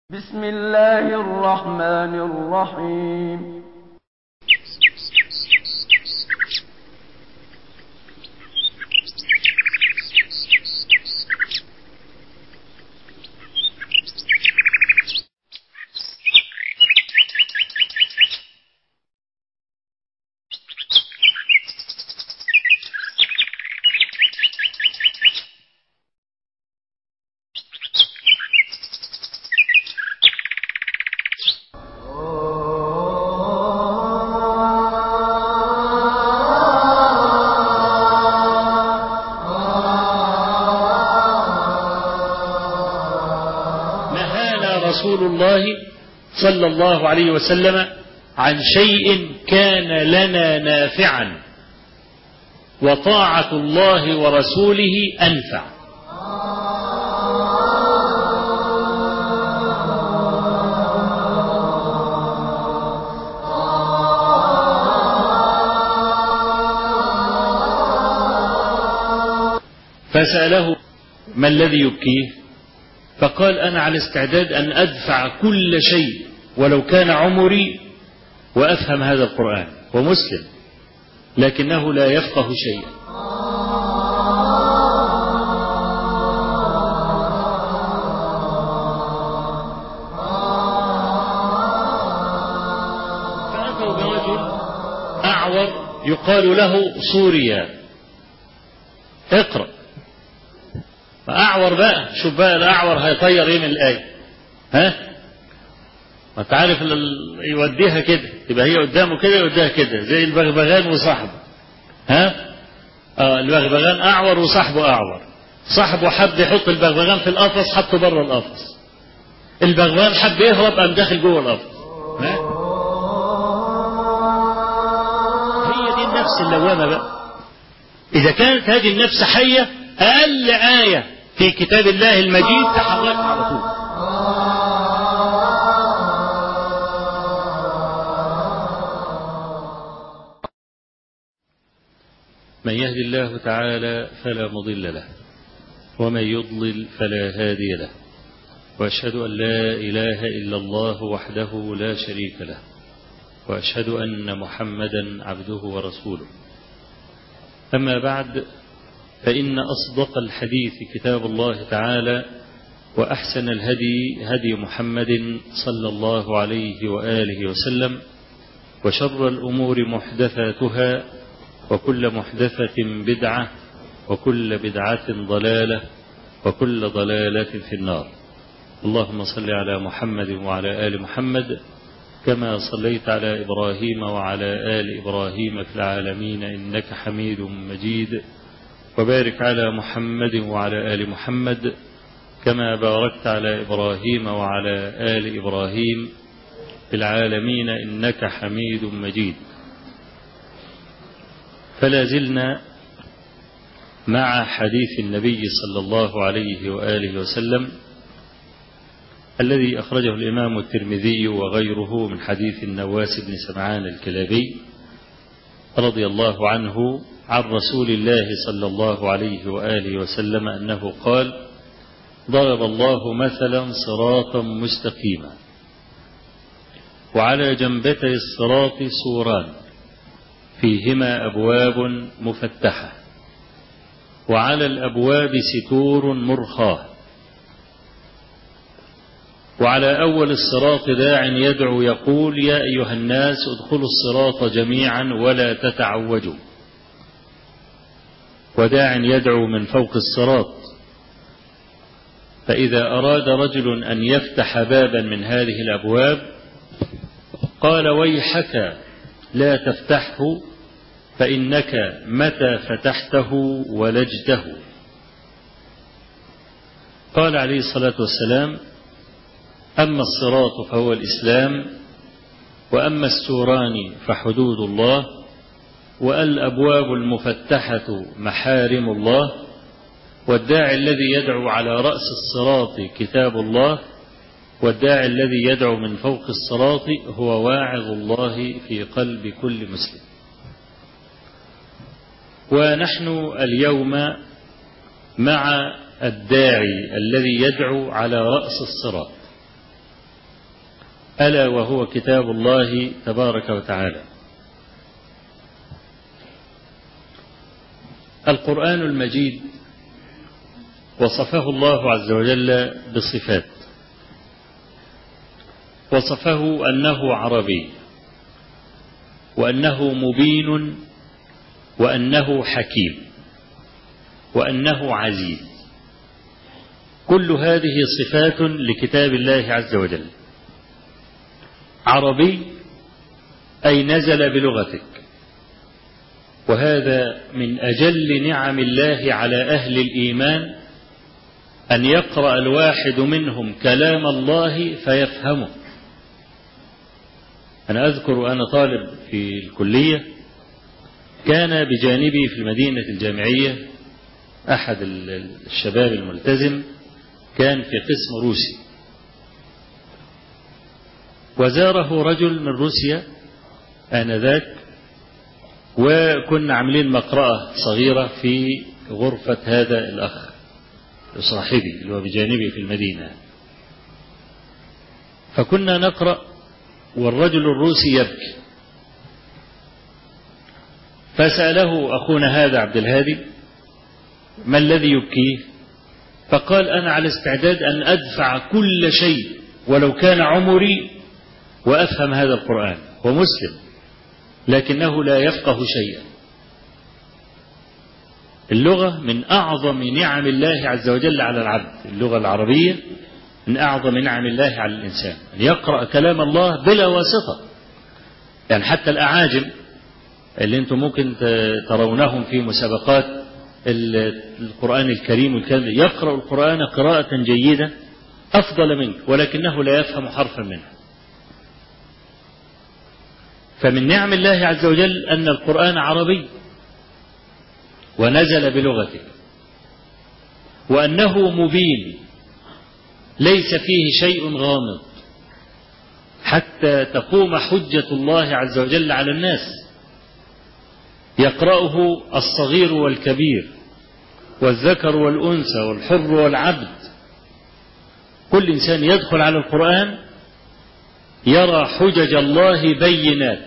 بسم الله الرحمن الرحيم نهانا رسول الله صلى الله عليه وسلم عن شيء كان لنا نافعا وطاعة الله ورسوله أنفع فسأله ما الذي يبكيه فقال أنا على استعداد أن أدفع كل شيء ولو كان عمري وأفهم هذا القرآن ومسلم لكنه لا يفقه شيئا فأتوا برجل أعور يقال له سوريا اقرأ فأعور بقى شوف بقى الأعور هيطير ايه من الآية ها ما انت عارف ال- يوديها كده يبقى هي قدامه كده يوديها كده زي البغبغان وصاحبه ها اه البغبغان أعور وصاحبه أعور صاحبه حب يحط البغبغان في القفص حطه بره القفص البغبغان حب يهرب قام داخل جوه القفص ها هي دي النفس اللوامة بقى إذا كانت هذه النفس حية أقل آية في كتاب الله المجيد تحرك على طول من يهد الله تعالى فلا مضل له ومن يضلل فلا هادي له واشهد ان لا اله الا الله وحده لا شريك له واشهد ان محمدا عبده ورسوله اما بعد فإن أصدق الحديث كتاب الله تعالى وأحسن الهدي هدي محمد صلى الله عليه وآله وسلم وشر الأمور محدثاتها وكل محدثة بدعة وكل بدعة ضلالة وكل ضلالة في النار اللهم صل على محمد وعلى آل محمد كما صليت على إبراهيم وعلى آل إبراهيم في العالمين إنك حميد مجيد وبارك على محمد وعلى آل محمد كما باركت على إبراهيم وعلى آل إبراهيم في العالمين إنك حميد مجيد فلا زلنا مع حديث النبي صلى الله عليه وآله وسلم الذي أخرجه الإمام الترمذي وغيره من حديث النواس بن سمعان الكلابي رضي الله عنه عن رسول الله صلى الله عليه وآله وسلم أنه قال ضرب الله مثلا صراطا مستقيما وعلى جنبتي الصراط سوران فيهما أبواب مفتحة وعلى الأبواب ستور مرخاه وعلى أول الصراط داع يدعو يقول يا أيها الناس ادخلوا الصراط جميعا ولا تتعوجوا وداع يدعو من فوق الصراط فإذا أراد رجل أن يفتح بابا من هذه الأبواب قال ويحك لا تفتحه فإنك متى فتحته ولجته قال عليه الصلاة والسلام أما الصراط فهو الإسلام وأما السوران فحدود الله والأبواب المفتحة محارم الله والداعي الذي يدعو على رأس الصراط كتاب الله والداعي الذي يدعو من فوق الصراط هو واعظ الله في قلب كل مسلم ونحن اليوم مع الداعي الذي يدعو على رأس الصراط ألا وهو كتاب الله تبارك وتعالى القرآن المجيد وصفه الله عز وجل بصفات وصفه أنه عربي وأنه مبين وأنه حكيم وأنه عزيز كل هذه صفات لكتاب الله عز وجل عربي أي نزل بلغتك وهذا من أجل نعم الله على أهل الإيمان أن يقرأ الواحد منهم كلام الله فيفهمه أنا أذكر أنا طالب في الكلية كان بجانبي في المدينة الجامعية أحد الشباب الملتزم كان في قسم روسي وزاره رجل من روسيا آنذاك وكنا عاملين مقرأة صغيرة في غرفة هذا الأخ صاحبي اللي هو بجانبي في المدينة فكنا نقرأ والرجل الروسي يبكي فسأله أخونا هذا عبد الهادي ما الذي يبكيه فقال أنا على استعداد أن أدفع كل شيء ولو كان عمري وأفهم هذا القرآن هو مسلم لكنه لا يفقه شيئا اللغة من أعظم نعم الله عز وجل على العبد اللغة العربية من أعظم نعم الله على الإنسان أن يقرأ كلام الله بلا واسطة يعني حتى الأعاجم اللي أنتم ممكن ترونهم في مسابقات القرآن الكريم والكلام يقرأ القرآن قراءة جيدة أفضل منك ولكنه لا يفهم حرفا منه فمن نعم الله عز وجل أن القرآن عربي ونزل بلغته وأنه مبين ليس فيه شيء غامض حتى تقوم حجة الله عز وجل على الناس يقرأه الصغير والكبير والذكر والأنثى والحر والعبد كل إنسان يدخل على القرآن يرى حجج الله بينات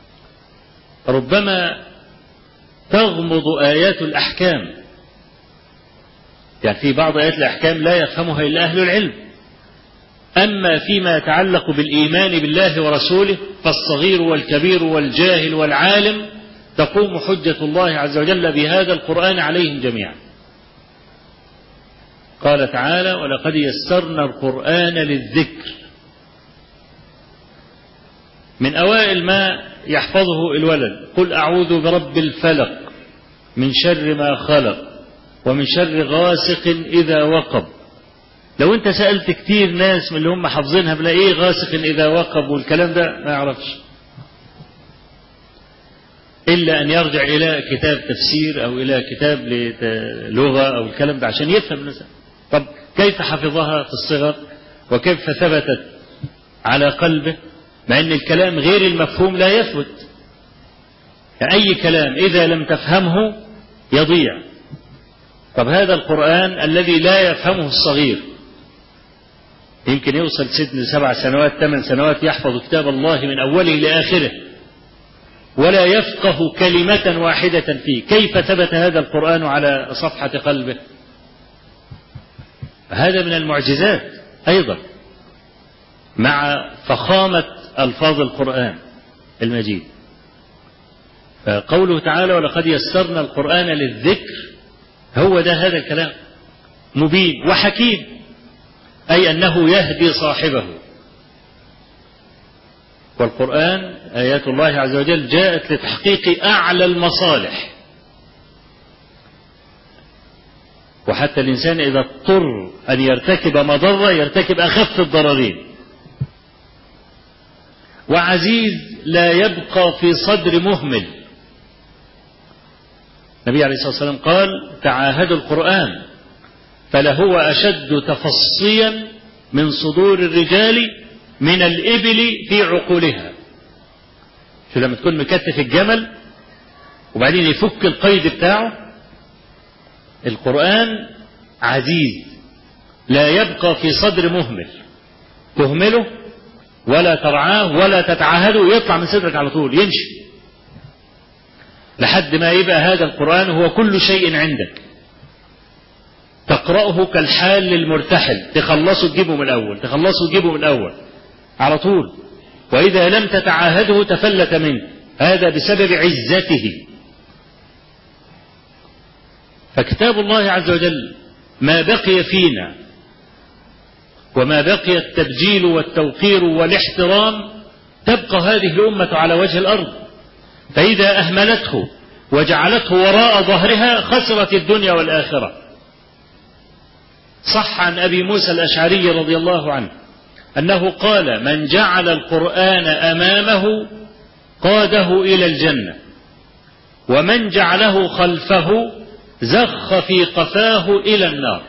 ربما تغمض آيات الأحكام يعني في بعض آيات الأحكام لا يفهمها إلا أهل العلم أما فيما يتعلق بالإيمان بالله ورسوله فالصغير والكبير والجاهل والعالم تقوم حجة الله عز وجل بهذا القرآن عليهم جميعا قال تعالى ولقد يسرنا القرآن للذكر من أوائل ما يحفظه الولد قل أعوذ برب الفلق من شر ما خلق ومن شر غاسق إذا وقب لو أنت سألت كتير ناس من اللي هم حافظينها بلا إيه غاسق إذا وقب والكلام ده ما يعرفش إلا أن يرجع إلى كتاب تفسير أو إلى كتاب لغة أو الكلام ده عشان يفهم مثلا طب كيف حفظها في الصغر وكيف ثبتت على قلبه مع أن الكلام غير المفهوم لا يثبت أي كلام إذا لم تفهمه يضيع طب هذا القرآن الذي لا يفهمه الصغير يمكن يوصل سن سبع سنوات ثمان سنوات يحفظ كتاب الله من أوله لآخره ولا يفقه كلمة واحدة فيه كيف ثبت هذا القرآن على صفحة قلبه هذا من المعجزات أيضا مع فخامة ألفاظ القرآن المجيد فقوله تعالى ولقد يسرنا القرآن للذكر هو ده هذا الكلام مبين وحكيم أي أنه يهدي صاحبه والقرآن آيات الله عز وجل جاءت لتحقيق أعلى المصالح وحتى الإنسان إذا اضطر أن يرتكب مضرة يرتكب أخف الضررين وعزيز لا يبقى في صدر مهمل النبي عليه الصلاة والسلام قال تعاهدوا القرآن فلهو أشد تفصيا من صدور الرجال من الإبل في عقولها شو لما تكون مكتف الجمل وبعدين يفك القيد بتاعه القرآن عزيز لا يبقى في صدر مهمل تهمله ولا ترعاه ولا تتعاهده يطلع من صدرك على طول يمشي لحد ما يبقى هذا القرآن هو كل شيء عندك تقرأه كالحال للمرتحل تخلصه تجيبه من الأول تخلصه تجيبه من الأول على طول وإذا لم تتعاهده تفلت منك هذا بسبب عزته فكتاب الله عز وجل ما بقي فينا وما بقي التبجيل والتوقير والاحترام تبقى هذه الأمة على وجه الأرض فإذا أهملته وجعلته وراء ظهرها خسرت الدنيا والآخرة صح عن أبي موسى الأشعري رضي الله عنه أنه قال من جعل القرآن أمامه قاده إلى الجنة ومن جعله خلفه زخ في قفاه إلى النار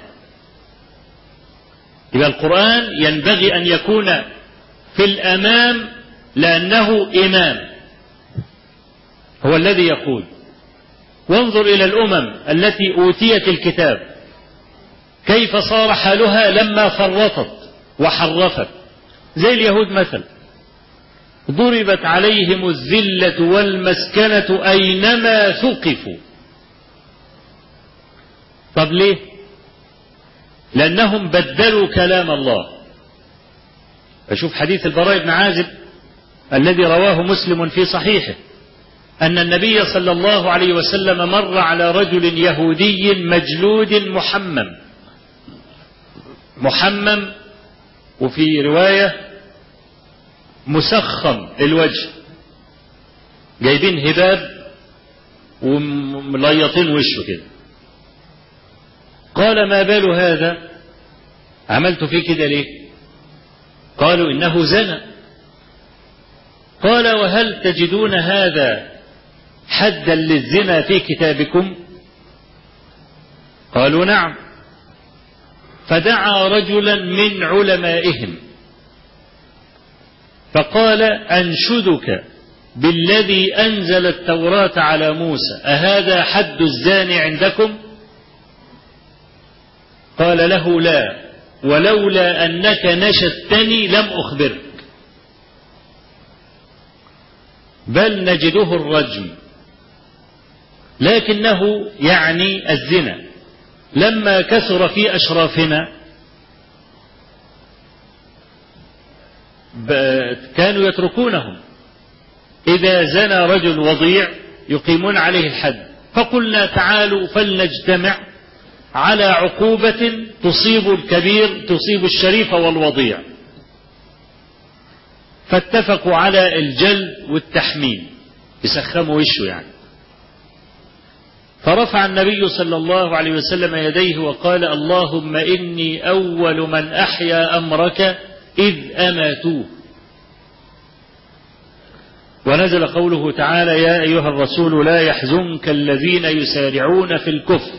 يبقى القرآن ينبغي أن يكون في الأمام لأنه إمام هو الذي يقول وانظر إلى الأمم التي أوتيت الكتاب كيف صار حالها لما فرطت وحرفت زي اليهود مثلا ضربت عليهم الذلة والمسكنة أينما ثقفوا طب ليه لأنهم بدلوا كلام الله أشوف حديث البراء بن عازب الذي رواه مسلم في صحيحه أن النبي صلى الله عليه وسلم مر على رجل يهودي مجلود محمم محمم وفي رواية مسخم الوجه جايبين هباب ومليطين وشه كده قال ما بال هذا عملت فيه كده ليه قالوا إنه زنى قال وهل تجدون هذا حدا للزنا في كتابكم قالوا نعم فدعا رجلا من علمائهم فقال أنشدك بالذي أنزل التوراة على موسى أهذا حد الزاني عندكم قال له لا ولولا أنك نشدتني لم أخبرك بل نجده الرجم لكنه يعني الزنا لما كثر في أشرافنا كانوا يتركونهم إذا زنى رجل وضيع يقيمون عليه الحد فقلنا تعالوا فلنجتمع على عقوبة تصيب الكبير تصيب الشريف والوضيع فاتفقوا على الجلد والتحميل يسخموا وشه يعني فرفع النبي صلى الله عليه وسلم يديه وقال اللهم إني أول من أحيا أمرك إذ أماتوه ونزل قوله تعالى يا أيها الرسول لا يحزنك الذين يسارعون في الكفر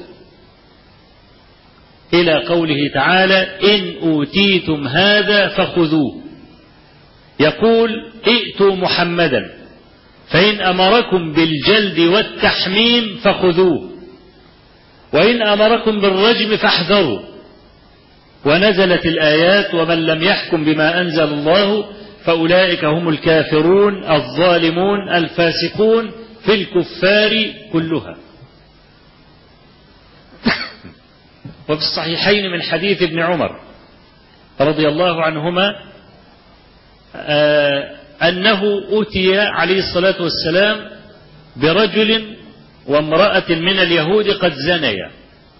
إلى قوله تعالى إن أوتيتم هذا فخذوه يقول ائتوا محمدا فإن أمركم بالجلد والتحميم فخذوه وإن أمركم بالرجم فاحذروا ونزلت الآيات ومن لم يحكم بما أنزل الله فأولئك هم الكافرون الظالمون الفاسقون في الكفار كلها وفي الصحيحين من حديث ابن عمر رضي الله عنهما آه أنه أتي عليه الصلاة والسلام برجل وامرأة من اليهود قد زنيا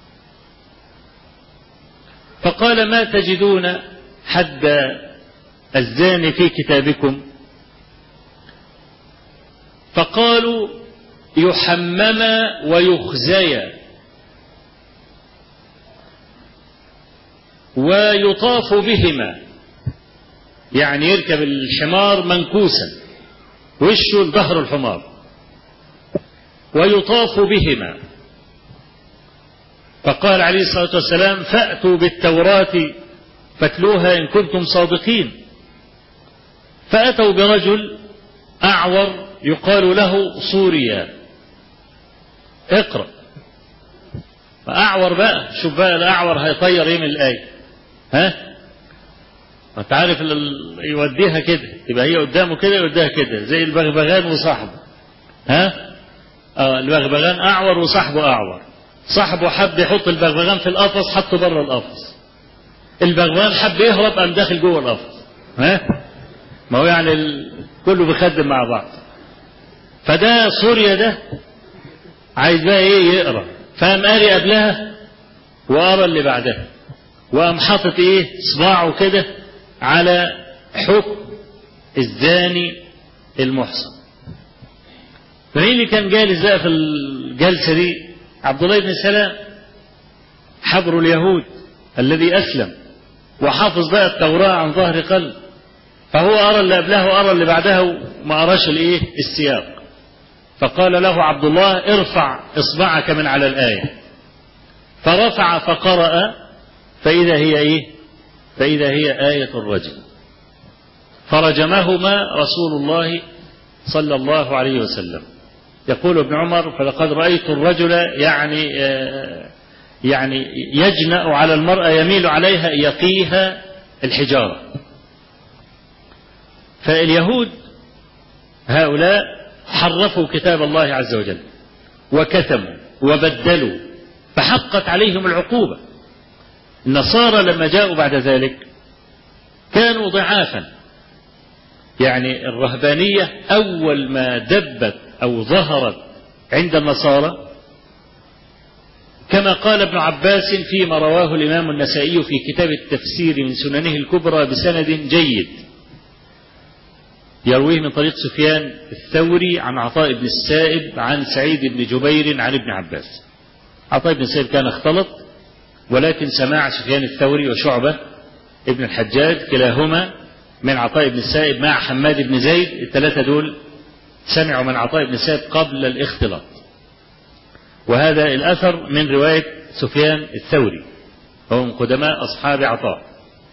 فقال ما تجدون حد الزاني في كتابكم فقالوا يحمما ويخزيا ويطاف بهما يعني يركب الحمار منكوسا وشه لظهر الحمار ويطاف بهما فقال عليه الصلاة والسلام فأتوا بالتوراة فاتلوها إن كنتم صادقين فأتوا برجل أعور يقال له صوريا اقرأ أعور بقى شوف بقى الأعور هيطير ايه من الآية ها انت عارف يوديها كده يبقى هي قدامه كده يوديها كده زي البغبغان وصاحبه ها اه البغبغان اعور وصاحبه اعور صاحبه حب يحط البغبغان في القفص حطه بره القفص البغبغان حب يهرب قام داخل جوه القفص ها ما هو يعني ال... كله بيخدم مع بعض فده سوريا ده عايز بقى ايه يقرا فقام قاري قبلها وقرا اللي بعدها وقام حاطط ايه صباعه كده على حكم الزاني المحصن فمين اللي كان جالس بقى في الجلسه دي عبد الله بن سلام حبر اليهود الذي اسلم وحافظ بقى التوراه عن ظهر قلب فهو أرى اللي قبلها وأرى اللي بعدها وما أراش الإيه السياق فقال له عبد الله ارفع إصبعك من على الآية فرفع فقرأ فإذا هي إيه فإذا هي آية الرجم فرجمهما رسول الله صلى الله عليه وسلم يقول ابن عمر فلقد رأيت الرجل يعني يعني يجنأ على المرأة يميل عليها يقيها الحجارة فاليهود هؤلاء حرفوا كتاب الله عز وجل وكتموا وبدلوا فحقت عليهم العقوبة النصارى لما جاءوا بعد ذلك كانوا ضعافا يعني الرهبانية أول ما دبت أو ظهرت عند النصارى كما قال ابن عباس فيما رواه الإمام النسائي في كتاب التفسير من سننه الكبرى بسند جيد يرويه من طريق سفيان الثوري عن عطاء بن السائب عن سعيد بن جبير عن ابن عباس عطاء بن السائب كان اختلط ولكن سماع سفيان الثوري وشعبة ابن الحجاج كلاهما من عطاء بن السائب مع حماد بن زيد الثلاثة دول سمعوا من عطاء بن السائب قبل الاختلاط وهذا الأثر من رواية سفيان الثوري هو من قدماء أصحاب عطاء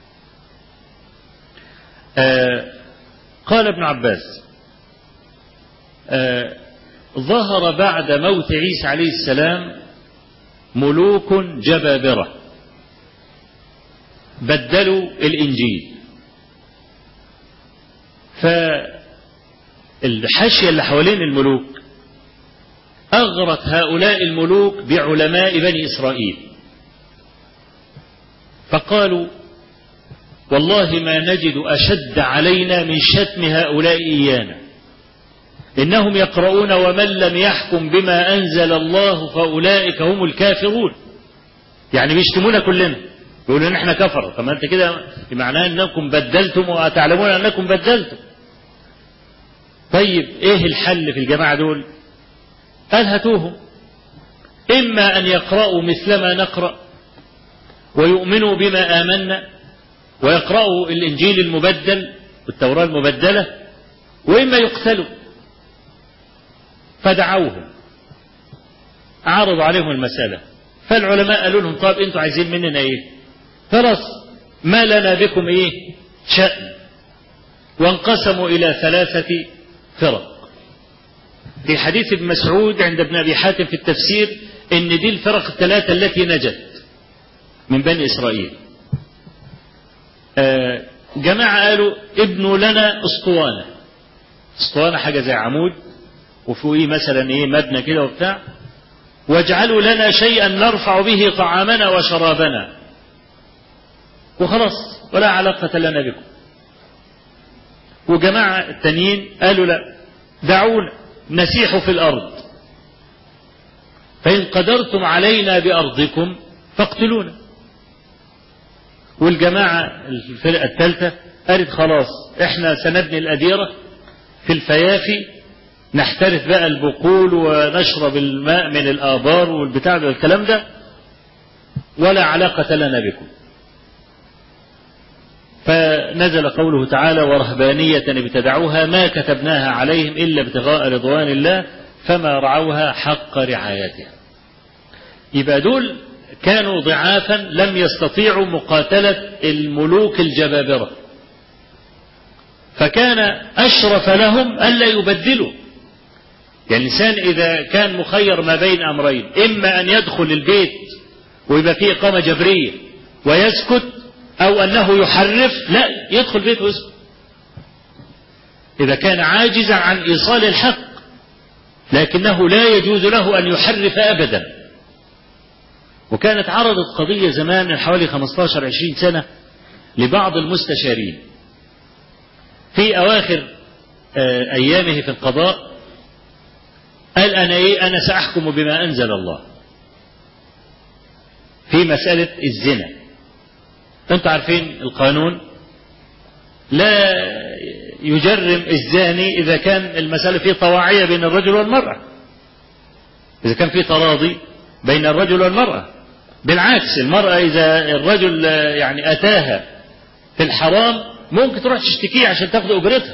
آه قال ابن عباس آه ظهر بعد موت عيسى عليه السلام ملوك جبابرة بدلوا الإنجيل فالحاشية اللي حوالين الملوك أغرت هؤلاء الملوك بعلماء بني إسرائيل فقالوا والله ما نجد أشد علينا من شتم هؤلاء إيانا إنهم يقرؤون ومن لم يحكم بما أنزل الله فأولئك هم الكافرون يعني بيشتمونا كلنا يقولون احنا كفر طب انت كده معناه انكم بدلتم وتعلمون انكم بدلتم طيب ايه الحل في الجماعه دول قال هاتوهم اما ان يقرأوا مثلما نقرأ ويؤمنوا بما آمنا ويقرأوا الإنجيل المبدل والتوراة المبدلة وإما يقتلوا فدعوهم عرضوا عليهم المسألة فالعلماء قالوا لهم طب انتوا عايزين مننا ايه خلاص ما لنا بكم ايه شأن وانقسموا إلى ثلاثة فرق في حديث ابن مسعود عند ابن أبي حاتم في التفسير ان دي الفرق الثلاثة التي نجت من بني إسرائيل آه جماعة قالوا ابنوا لنا اسطوانة اسطوانة حاجة زي عمود وفوقيه مثلا ايه مبنى كده وبتاع واجعلوا لنا شيئا نرفع به طعامنا وشرابنا وخلاص ولا علاقة لنا بكم وجماعة التانيين قالوا لا دعونا نسيح في الأرض فإن قدرتم علينا بأرضكم فاقتلونا والجماعة الفرقة الثالثة قالت خلاص احنا سنبني الأديرة في الفيافي نحترف بقى البقول ونشرب الماء من الآبار والبتاع والكلام ده ولا علاقة لنا بكم فنزل قوله تعالى ورهبانية ابتدعوها ما كتبناها عليهم إلا ابتغاء رضوان الله فما رعوها حق رعايتها يبقى دول كانوا ضعافا لم يستطيعوا مقاتلة الملوك الجبابرة فكان أشرف لهم ألا يبدلوا يعني الإنسان إذا كان مخير ما بين أمرين إما أن يدخل البيت ويبقى فيه إقامة جبرية ويسكت أو أنه يحرف لا يدخل بيته ويسكت إذا كان عاجزا عن إيصال الحق لكنه لا يجوز له أن يحرف أبدا وكانت عرضت قضية زمان من حوالي 15 20 سنة لبعض المستشارين في أواخر أيامه في القضاء قال أنا إيه أنا سأحكم بما أنزل الله في مسألة الزنا أنتم عارفين القانون لا يجرم الزاني إذا كان المسألة فيه طواعية بين الرجل والمرأة إذا كان فيه تراضي بين الرجل والمرأة بالعكس المرأة إذا الرجل يعني أتاها في الحرام ممكن تروح تشتكيه عشان تاخد أجرتها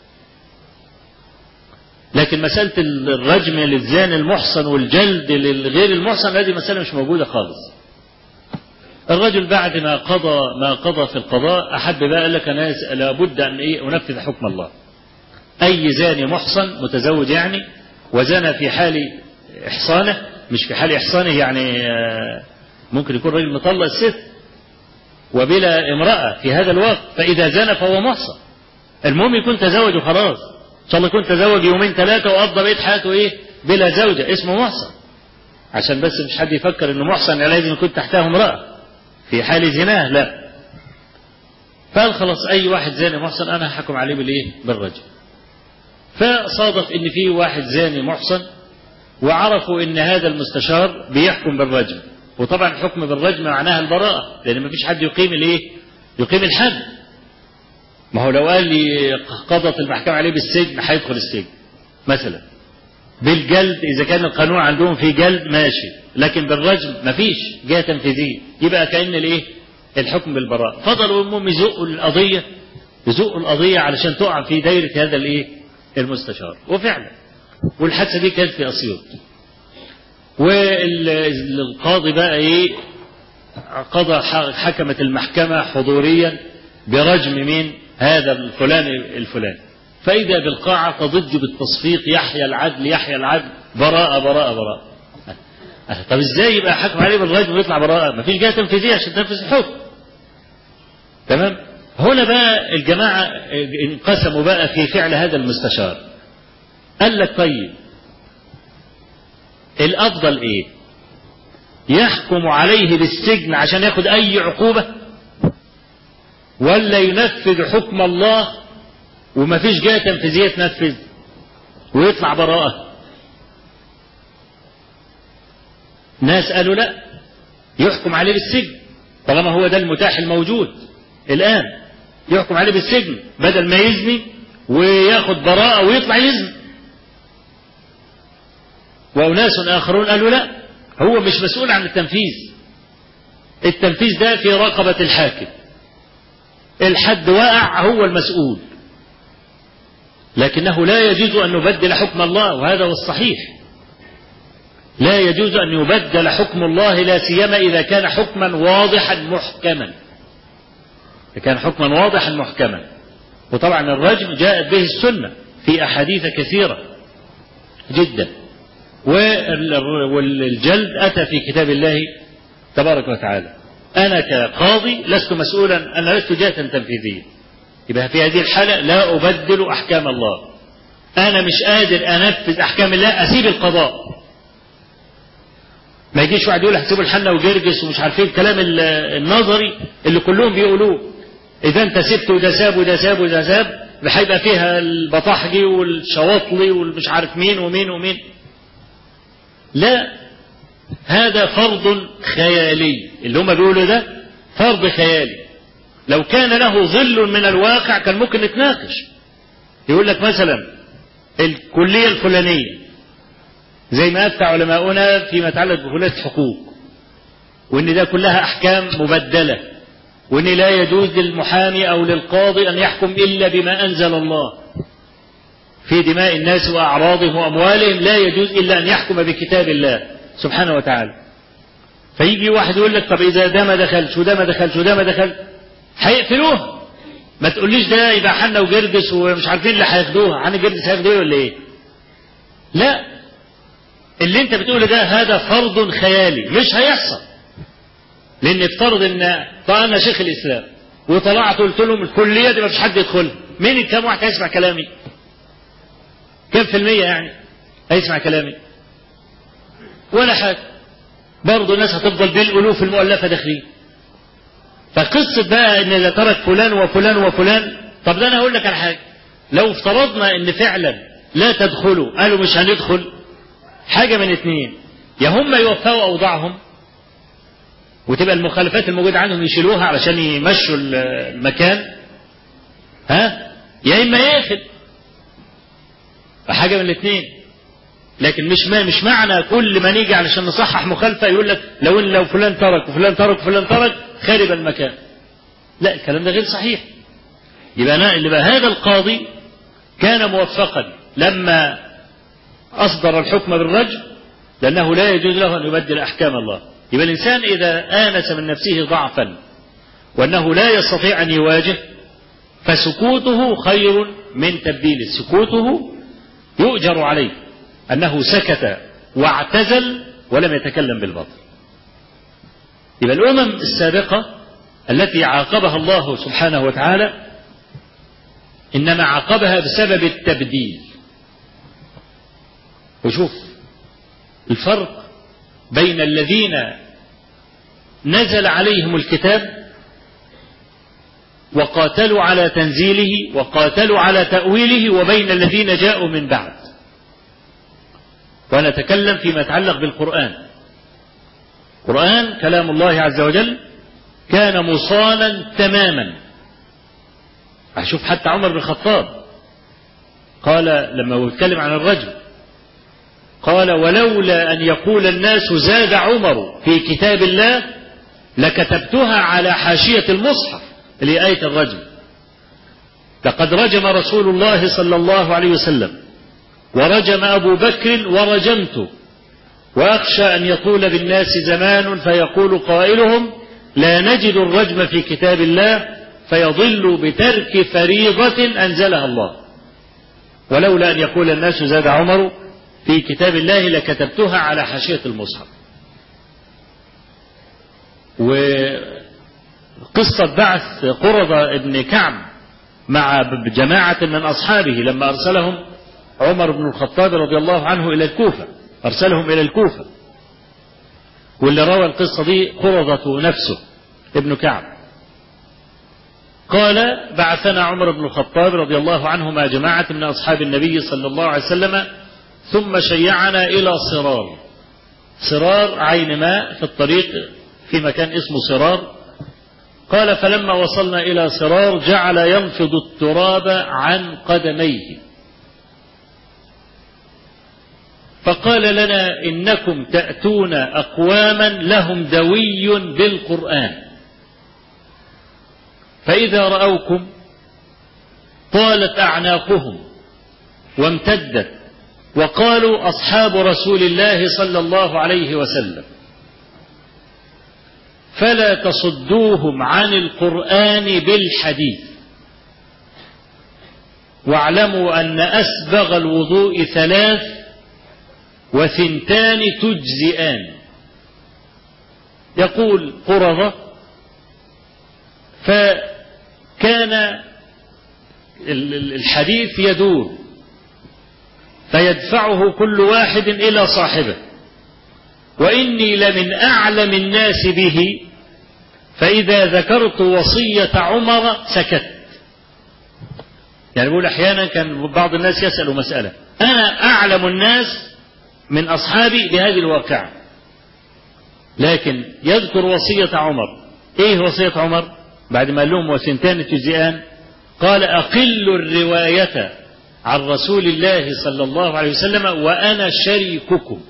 لكن مسألة الرجم للزاني المحصن والجلد للغير المحصن هذه مسألة مش موجودة خالص الرجل بعد ما قضى ما قضى في القضاء أحب بقى قال لك أنا لابد أن إيه أنفذ حكم الله أي زاني محصن متزوج يعني وزنى في حال إحصانه مش في حال إحصانه يعني ممكن يكون رجل مطلق الست وبلا امرأة في هذا الوقت فإذا زنى فهو محصن المهم يكون تزوج وخلاص إن شاء الله يكون تزوج يومين ثلاثة وقضى بقية حياته إيه بلا زوجة اسمه محصن عشان بس مش حد يفكر إنه محصن لازم يكون تحته امرأة في حال زناه لا فقال خلاص أي واحد زاني محصن أنا هحكم عليه بالإيه بالرجل فصادف إن في واحد زاني محصن وعرفوا إن هذا المستشار بيحكم بالرجم وطبعا الحكم بالرجم معناها البراءة لأن ما فيش حد يقيم الإيه يقيم الحد ما هو لو قال لي قضت المحكمة عليه بالسجن هيدخل السجن مثلا بالجلد إذا كان القانون عندهم في جلد ماشي لكن بالرجم مفيش جهة تنفيذية يبقى كأن الإيه الحكم بالبراءة فضلوا المهم يزقوا القضية يزقوا القضية علشان تقع في دايرة هذا الإيه المستشار وفعلا والحادثة دي كانت في أسيوط والقاضي بقى إيه قضى حكمت المحكمة حضوريا برجم مين هذا الفلان الفلاني فإذا بالقاعة تضج بالتصفيق يحيى العدل يحيى العدل براءة براءة براءة طب ازاي يبقى حكم عليه بالرجم ويطلع براءة ما فيش جهة تنفيذية عشان تنفذ الحكم تمام هنا بقى الجماعة انقسموا بقى في فعل هذا المستشار قال لك طيب الأفضل إيه يحكم عليه بالسجن عشان ياخد أي عقوبة ولا ينفذ حكم الله وما فيش جهة تنفيذية تنفذ ويطلع براءة ناس قالوا لا يحكم عليه بالسجن طالما هو ده المتاح الموجود الآن يحكم عليه بالسجن بدل ما يزني وياخد براءة ويطلع يزني وأناس آخرون قالوا لا هو مش مسؤول عن التنفيذ التنفيذ ده في رقبة الحاكم الحد واقع هو المسؤول لكنه لا يجوز أن نبدل حكم الله وهذا هو الصحيح لا يجوز أن يبدل حكم الله لا سيما إذا كان حكما واضحا محكما إذا كان حكما واضحا محكما وطبعا الرجم جاءت به السنة في أحاديث كثيرة جدا والجلد أتى في كتاب الله تبارك وتعالى أنا كقاضي لست مسؤولا أنا لست جهة تنفيذية يبقى في هذه الحالة لا أبدل أحكام الله أنا مش قادر أنفذ أحكام الله أسيب القضاء ما يجيش واحد يقول هتسيبوا الحنة وجرجس ومش عارفين الكلام النظري اللي كلهم بيقولوه إذا أنت سبت وده ساب وده ساب وده ساب هيبقى فيها البطاحجي والشواطلي والمش عارف مين ومين ومين لا هذا فرض خيالي اللي هم بيقولوا ده فرض خيالي لو كان له ظل من الواقع كان ممكن نتناقش يقول لك مثلا الكلية الفلانية زي ما أفتى علماؤنا فيما يتعلق بكلية حقوق وإن ده كلها أحكام مبدلة وإن لا يجوز للمحامي أو للقاضي أن يحكم إلا بما أنزل الله في دماء الناس وأعراضهم وأموالهم لا يجوز إلا أن يحكم بكتاب الله سبحانه وتعالى فيجي واحد يقول لك طب إذا ده ما دخلش وده ما دخلش وده ما دخل هيقفلوها ما تقوليش ده يبقى حنا وجرجس ومش عارفين اللي هياخدوها حنا جرجس هياخدوها ولا ايه لا اللي انت بتقوله ده هذا فرض خيالي مش هيحصل لان افترض ان طبعا انا شيخ الاسلام وطلعت قلت لهم الكليه دي ما فيش حد يدخلها مين كم واحد هيسمع كلامي كم في المية يعني هيسمع كلامي ولا حاجة برضه الناس هتفضل بالالوف المؤلفة داخلين فقصة بقى ان اللي ترك فلان وفلان وفلان طب ده انا هقول لك على حاجة لو افترضنا ان فعلا لا تدخلوا قالوا مش هندخل حاجة من اتنين يا هم يوفقوا اوضاعهم وتبقى المخالفات الموجودة عنهم يشيلوها علشان يمشوا المكان ها يا اما يقفل حاجة من الاثنين لكن مش ما مش معنى كل ما نيجي علشان نصحح مخالفة يقول لك لو لو فلان ترك وفلان ترك وفلان ترك خرب المكان لا الكلام ده غير صحيح يبقى أنا اللي بقى هذا القاضي كان موفقا لما أصدر الحكم بالرجم لأنه لا يجوز له أن يبدل أحكام الله يبقى الإنسان إذا آنس من نفسه ضعفا وأنه لا يستطيع أن يواجه فسكوته خير من تبديله سكوته يؤجر عليه أنه سكت واعتزل ولم يتكلم بالباطل يبقى الأمم السابقة التي عاقبها الله سبحانه وتعالى إنما عاقبها بسبب التبديل وشوف الفرق بين الذين نزل عليهم الكتاب وقاتلوا على تنزيله وقاتلوا على تأويله وبين الذين جاءوا من بعد ونتكلم فيما يتعلق بالقرآن القرآن كلام الله عز وجل كان مصانا تماما أشوف حتى عمر بن الخطاب قال لما يتكلم عن الرجل قال ولولا أن يقول الناس زاد عمر في كتاب الله لكتبتها على حاشية المصحف اللي آية الرجم لقد رجم رسول الله صلى الله عليه وسلم ورجم أبو بكر ورجمت وأخشى أن يطول بالناس زمان فيقول قائلهم لا نجد الرجم في كتاب الله فيضل بترك فريضة أنزلها الله ولولا أن يقول الناس زاد عمر في كتاب الله لكتبتها على حاشية المصحف وقصة بعث قرظة ابن كعب مع جماعة من أصحابه لما أرسلهم عمر بن الخطاب رضي الله عنه إلى الكوفة أرسلهم إلى الكوفة واللي روى القصة دي قرظة نفسه ابن كعب قال بعثنا عمر بن الخطاب رضي الله عنه مع جماعة من أصحاب النبي صلى الله عليه وسلم ثم شيعنا إلى صرار صرار عين ماء في الطريق في مكان اسمه صرار قال فلما وصلنا إلى صرار جعل ينفض التراب عن قدميه فقال لنا إنكم تأتون أقواما لهم دوي بالقرآن فإذا رأوكم طالت أعناقهم وامتدت وقالوا أصحاب رسول الله صلى الله عليه وسلم فلا تصدوهم عن القرآن بالحديث واعلموا أن أسبغ الوضوء ثلاث وثنتان تجزئان يقول قرظة فكان الحديث يدور فيدفعه كل واحد إلى صاحبه وإني لمن أعلم الناس به فإذا ذكرت وصية عمر سكت يعني يقول أحيانا كان بعض الناس يسأل مسألة أنا أعلم الناس من أصحابي بهذه الواقعة لكن يذكر وصية عمر إيه وصية عمر بعد ما قال لهم وسنتان تجزئان قال أقل الرواية عن رسول الله صلى الله عليه وسلم وأنا شريككم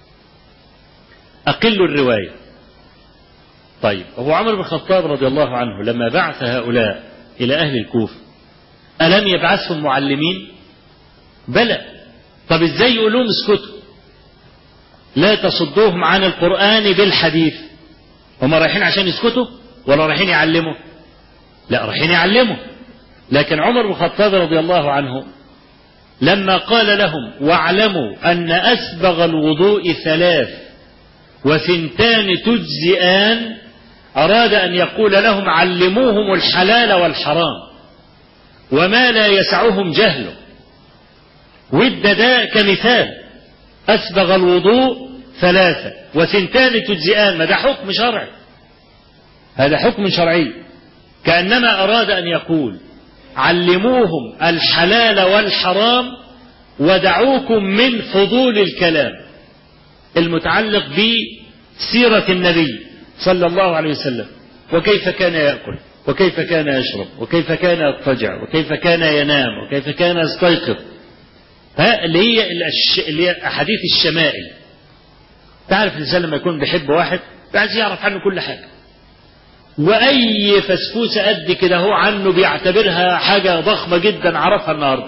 أقل الرواية طيب أبو عمرو بن الخطاب رضي الله عنه لما بعث هؤلاء إلى أهل الكوفة ألم يبعثهم معلمين بلى طب ازاي يقول لهم اسكتوا لا تصدوهم عن القرآن بالحديث هم رايحين عشان يسكتوا ولا رايحين يعلموا لا رايحين يعلموا لكن عمر بن الخطاب رضي الله عنه لما قال لهم واعلموا أن أسبغ الوضوء ثلاث وثنتان تجزئان أراد أن يقول لهم علموهم الحلال والحرام وما لا يسعهم جهله ود ده كمثال أسبغ الوضوء ثلاثة وثنتان تجزئان ما ده حكم شرعي هذا حكم شرعي كأنما أراد أن يقول علموهم الحلال والحرام ودعوكم من فضول الكلام المتعلق بسيرة النبي صلى الله عليه وسلم وكيف كان يأكل وكيف كان يشرب وكيف كان يضطجع وكيف كان ينام وكيف كان يستيقظ ها اللي هي اللي هي أحاديث الشمائل تعرف الإنسان لما يكون بيحب واحد عايز يعرف عنه كل حاجة وأي فسفوسة قد كده هو عنه بيعتبرها حاجة ضخمة جدا عرفها النهاردة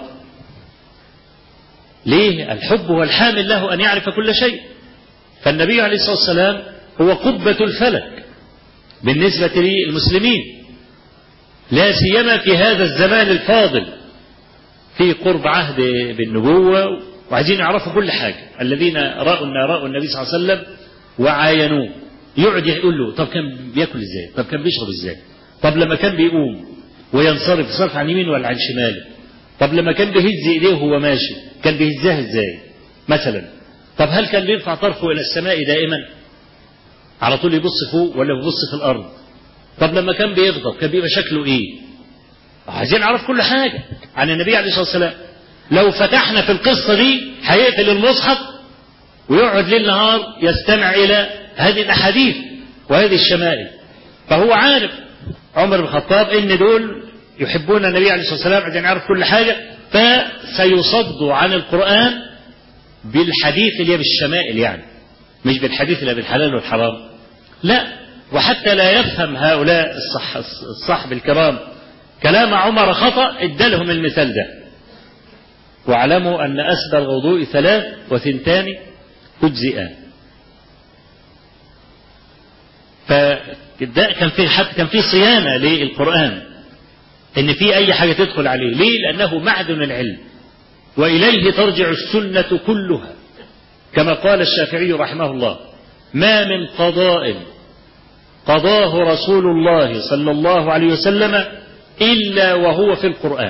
ليه الحب هو الحامل له أن يعرف كل شيء فالنبي عليه الصلاة والسلام هو قبة الفلك بالنسبة للمسلمين لا سيما في هذا الزمان الفاضل في قرب عهد بالنبوة وعايزين يعرفوا كل حاجة الذين رأوا رأوا النبي صلى الله عليه وسلم وعاينوه يقعد يقول له طب كان بياكل ازاي طب كان بيشرب ازاي طب لما كان بيقوم وينصرف يصرف عن يمين ولا عن شماله طب لما كان بيهز ايديه وهو ماشي كان بيهزها ازاي مثلا طب هل كان بيرفع طرفه الى السماء دائما على طول يبص فوق ولا يبص في الارض طب لما كان بيغضب كان بيبقى شكله ايه عايزين نعرف كل حاجه عن النبي عليه الصلاه والسلام لو فتحنا في القصه دي هيقفل المصحف ويقعد ليل نهار يستمع الى هذه الاحاديث وهذه الشمائل فهو عارف عمر بن الخطاب ان دول يحبون النبي عليه الصلاه والسلام عشان يعرف كل حاجه فسيصدوا عن القران بالحديث اللي هي بالشمائل يعني مش بالحديث اللي بالحلال والحرام لا وحتى لا يفهم هؤلاء الصح الصحب الكرام كلام عمر خطأ ادالهم المثال ده واعلموا أن أسبى الوضوء ثلاث وثنتان تجزئان فده كان في حتى كان في صيانة للقرآن إن في أي حاجة تدخل عليه ليه لأنه معدن العلم وإليه ترجع السنة كلها كما قال الشافعي رحمه الله ما من قضاء قضاه رسول الله صلى الله عليه وسلم إلا وهو في القرآن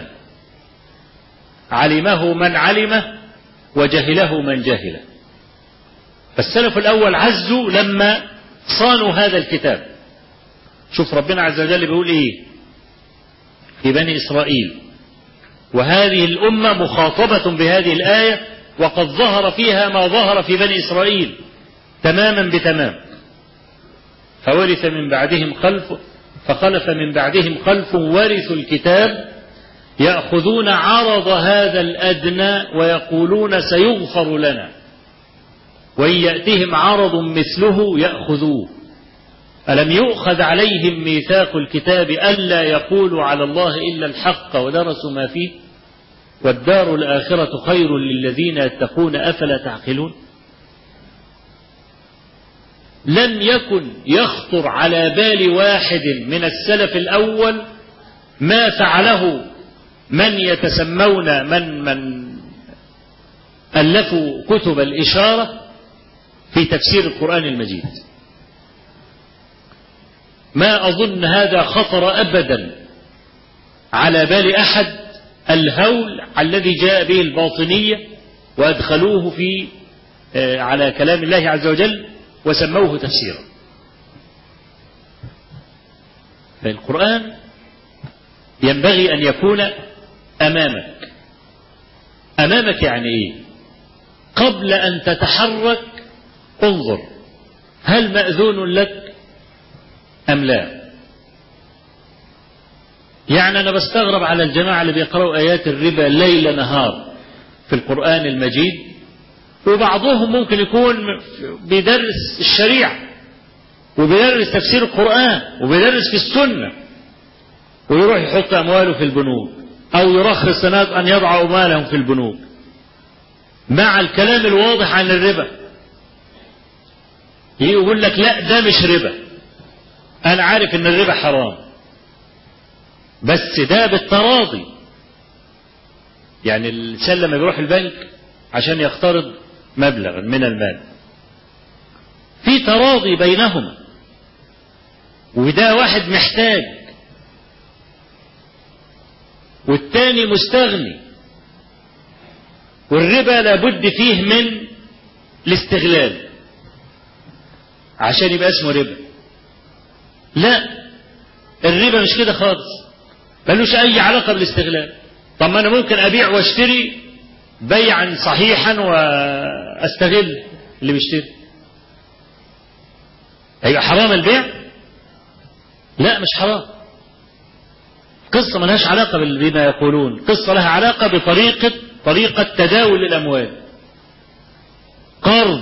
علمه من علمه وجهله من جهله فالسلف الأول عزوا لما صانوا هذا الكتاب شوف ربنا عز وجل بيقول إيه في بني إسرائيل وهذه الأمة مخاطبة بهذه الآية وقد ظهر فيها ما ظهر في بني إسرائيل تماما بتمام فورث من بعدهم خلف فخلف من بعدهم خلف ورثوا الكتاب يأخذون عرض هذا الأدنى ويقولون سيغفر لنا وإن يأتهم عرض مثله يأخذوه ألم يؤخذ عليهم ميثاق الكتاب ألا يقولوا على الله إلا الحق ودرسوا ما فيه والدار الآخرة خير للذين يتقون أفلا تعقلون لم يكن يخطر على بال واحد من السلف الأول ما فعله من يتسمون من من ألفوا كتب الإشارة في تفسير القرآن المجيد ما أظن هذا خطر أبدا على بال أحد الهول الذي جاء به الباطنية وأدخلوه في على كلام الله عز وجل وسموه تفسيرا فالقرآن ينبغي أن يكون أمامك أمامك يعني إيه قبل أن تتحرك انظر هل مأذون لك أم لا يعني أنا بستغرب على الجماعة اللي بيقرأوا آيات الربا ليل نهار في القرآن المجيد وبعضهم ممكن يكون بيدرس الشريعة وبيدرس تفسير القرآن وبيدرس في السنة ويروح يحط أمواله في البنوك أو يرخص الناس أن يضعوا أموالهم في البنوك مع الكلام الواضح عن الربا يقول لك لا ده مش ربا أنا عارف إن الربا حرام بس ده بالتراضي يعني الإنسان لما بيروح البنك عشان يقترض مبلغا من المال في تراضي بينهما وده واحد محتاج والتاني مستغني والربا لابد فيه من الاستغلال عشان يبقى اسمه ربا لا الربا مش كده خالص ملوش اي علاقه بالاستغلال طب ما انا ممكن ابيع واشتري بيعا صحيحا واستغل اللي بيشتري هيبقى حرام البيع لا مش حرام قصة ملهاش علاقة بما يقولون قصة لها علاقة بطريقة طريقة تداول الأموال قرض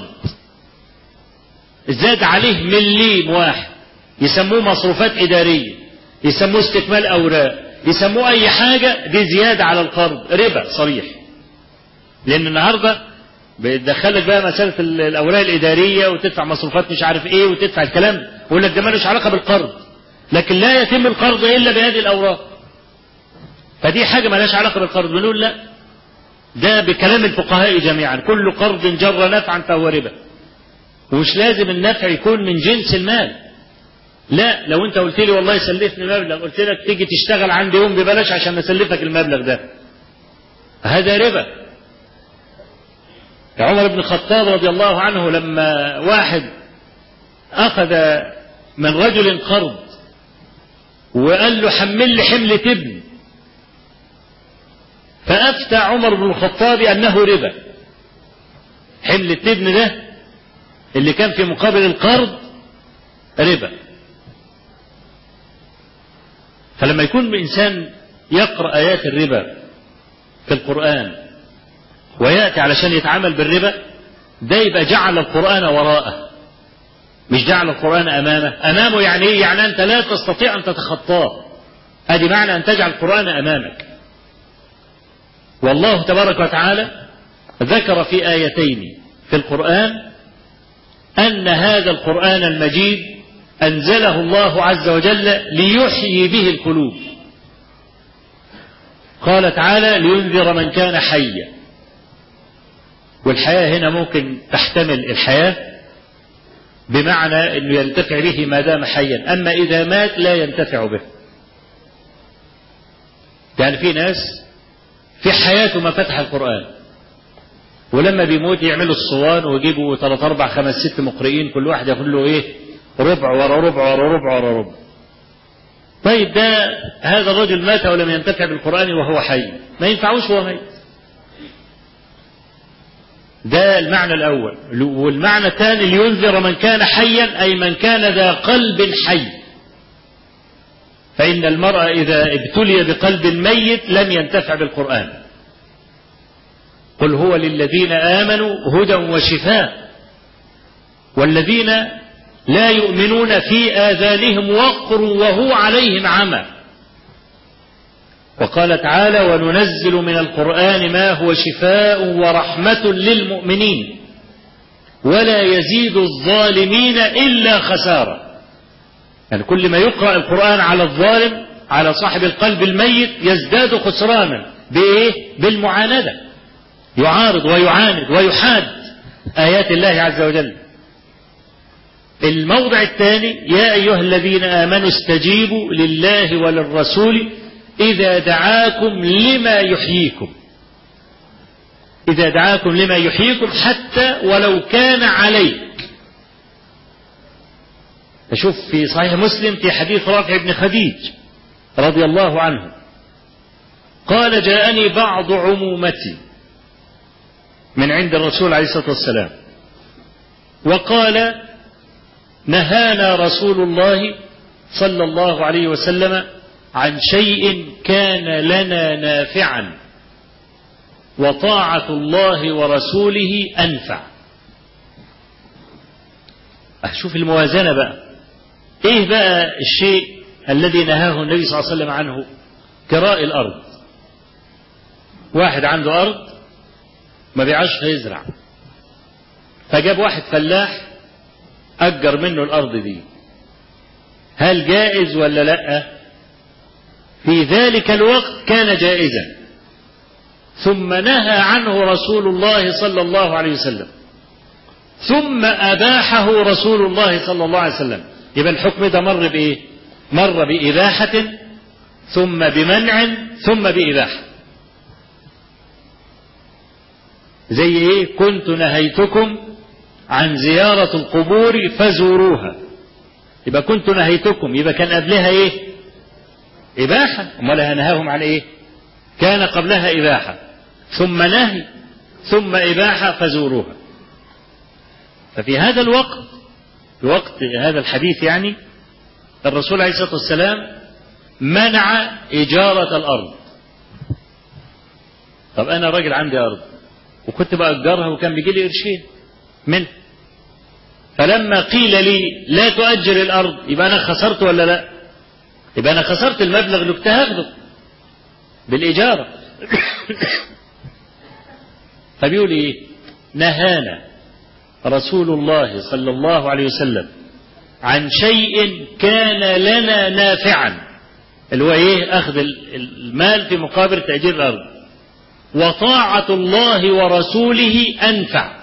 زاد عليه مليم واحد يسموه مصروفات إدارية يسموه استكمال أوراق يسموه أي حاجة دي زيادة على القرض ربا صريح لأن النهاردة بتدخلك بقى مسألة الأوراق الإدارية وتدفع مصروفات مش عارف إيه وتدفع الكلام ويقول لك ده مالوش علاقة بالقرض لكن لا يتم القرض إلا بهذه الأوراق فدي حاجة مالهاش علاقة بالقرض بنقول لا ده بكلام الفقهاء جميعا كل قرض جر نفعا فهو ربا ومش لازم النفع يكون من جنس المال لا لو انت قلت لي والله سلفني مبلغ قلت لك تيجي تشتغل عندي يوم ببلاش عشان اسلفك المبلغ ده هذا ربا عمر بن الخطاب رضي الله عنه لما واحد اخذ من رجل قرض وقال له حمل لي حمل تبن فافتى عمر بن الخطاب انه ربا حمل التبن ده اللي كان في مقابل القرض ربا فلما يكون إنسان يقرأ آيات الربا في القرآن ويأتي علشان يتعامل بالربا ده يبقى جعل القرآن وراءه مش جعل القرآن أمامه أمامه يعني إيه يعني أنت لا تستطيع أن تتخطاه هذه معنى أن تجعل القرآن أمامك والله تبارك وتعالى ذكر في آيتين في القرآن أن هذا القرآن المجيد أنزله الله عز وجل ليحيي به القلوب قال تعالى لينذر من كان حيا والحياة هنا ممكن تحتمل الحياة بمعنى أنه ينتفع به ما دام حيا أما إذا مات لا ينتفع به يعني في ناس في حياته ما فتح القرآن ولما بيموت يعملوا الصوان ويجيبوا ثلاث أربع خمس ست مقرئين كل واحد ياخد له إيه ربع ورا ربع ورا ربع ورا ربع طيب ده هذا الرجل مات ولم ينتفع بالقرآن وهو حي ما ينفعوش وهو ميت ده المعنى الأول والمعنى الثاني لينذر من كان حيا أي من كان ذا قلب حي فإن المرأة إذا ابتلي بقلب ميت لم ينتفع بالقرآن قل هو للذين آمنوا هدى وشفاء والذين لا يؤمنون في آذانهم وقر وهو عليهم عمى وقال تعالى وننزل من القرآن ما هو شفاء ورحمة للمؤمنين ولا يزيد الظالمين إلا خسارة يعني كل ما يقرأ القرآن على الظالم على صاحب القلب الميت يزداد خسرانا بإيه؟ بالمعاندة يعارض ويعاند ويحاد آيات الله عز وجل الموضع الثاني يا أيها الذين آمنوا استجيبوا لله وللرسول إذا دعاكم لما يحييكم إذا دعاكم لما يحييكم حتى ولو كان عليك نشوف في صحيح مسلم في حديث رافع بن خديج رضي الله عنه قال جاءني بعض عمومتي من عند الرسول عليه الصلاة والسلام وقال نهانا رسول الله صلى الله عليه وسلم عن شيء كان لنا نافعا وطاعة الله ورسوله أنفع أشوف الموازنة بقى إيه بقى الشيء الذي نهاه النبي صلى الله عليه وسلم عنه كراء الأرض واحد عنده أرض ما بيعرفش يزرع فجاب واحد فلاح أجر منه الأرض دي هل جائز ولا لا في ذلك الوقت كان جائزا ثم نهى عنه رسول الله صلى الله عليه وسلم ثم أباحه رسول الله صلى الله عليه وسلم يبقى الحكم ده مر بإيه مر بإباحة ثم بمنع ثم بإباحة زي إيه كنت نهيتكم عن زيارة القبور فزوروها يبقى كنت نهيتكم يبقى كان قبلها إيه إباحة أمال هنهاهم عن إيه كان قبلها إباحة ثم نهي ثم إباحة فزوروها ففي هذا الوقت في وقت هذا الحديث يعني الرسول عليه الصلاة والسلام منع إجارة الأرض طب أنا راجل عندي أرض وكنت بأجرها وكان بيجي لي قرشين منه فلما قيل لي لا تؤجر الأرض يبقى أنا خسرت ولا لا يبقى أنا خسرت المبلغ اللي كنت هاخده بالإجارة فبيقول إيه نهانا رسول الله صلى الله عليه وسلم عن شيء كان لنا نافعا اللي هو ايه اخذ المال في مقابل تأجير الارض وطاعة الله ورسوله انفع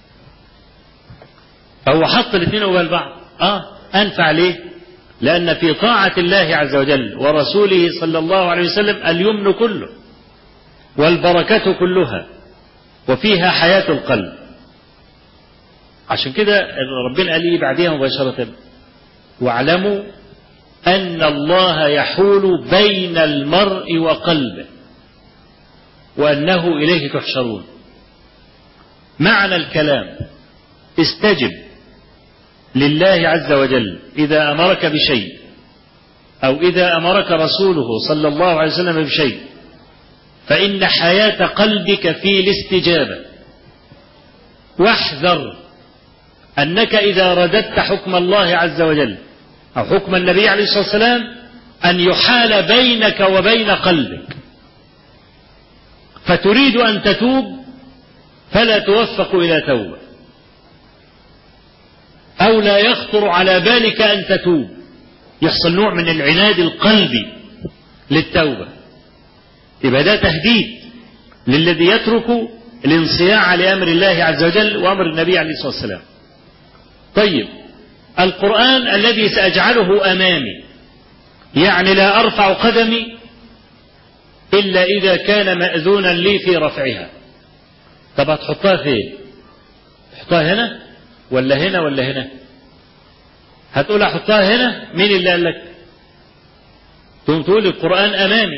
فهو حط الاثنين قبال بعض اه انفع ليه لان في طاعة الله عز وجل ورسوله صلى الله عليه وسلم اليمن كله والبركة كلها وفيها حياة القلب عشان كده ربنا قال ايه بعدها مباشرة واعلموا أن الله يحول بين المرء وقلبه وأنه إليه تحشرون معنى الكلام استجب لله عز وجل إذا أمرك بشيء أو إذا أمرك رسوله صلى الله عليه وسلم بشيء فإن حياة قلبك في الاستجابة واحذر أنك إذا رددت حكم الله عز وجل أو حكم النبي عليه الصلاة والسلام أن يحال بينك وبين قلبك فتريد أن تتوب فلا توفق إلى توبة أو لا يخطر على بالك أن تتوب يحصل نوع من العناد القلبي للتوبة يبقى ده تهديد للذي يترك الانصياع لأمر الله عز وجل وأمر النبي عليه الصلاة والسلام طيب القرآن الذي سأجعله أمامي يعني لا أرفع قدمي إلا إذا كان مأذونا لي في رفعها طب هتحطها فين تحطها هنا ولا هنا ولا هنا هتقول أحطها هنا مين اللي قال لك تقوم تقول القرآن أمامي